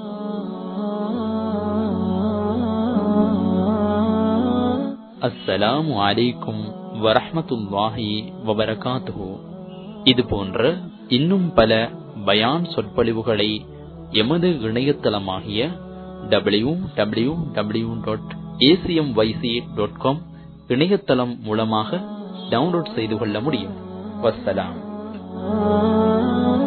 அஸ்ஸலாமு அலைக்கும் வரஹ்மத்துல்லாஹி வபரகாத்துஹு இது போன்ற இன்னும் பல பயான் சொற்பொழிவுகளை எமது இணையதளமாகிய W W W dot ACM YC dot com இணையதளம் மூலமாக டவுன்லோட் செய்து கொள்ள முடியும் வஸ்ஸலாம்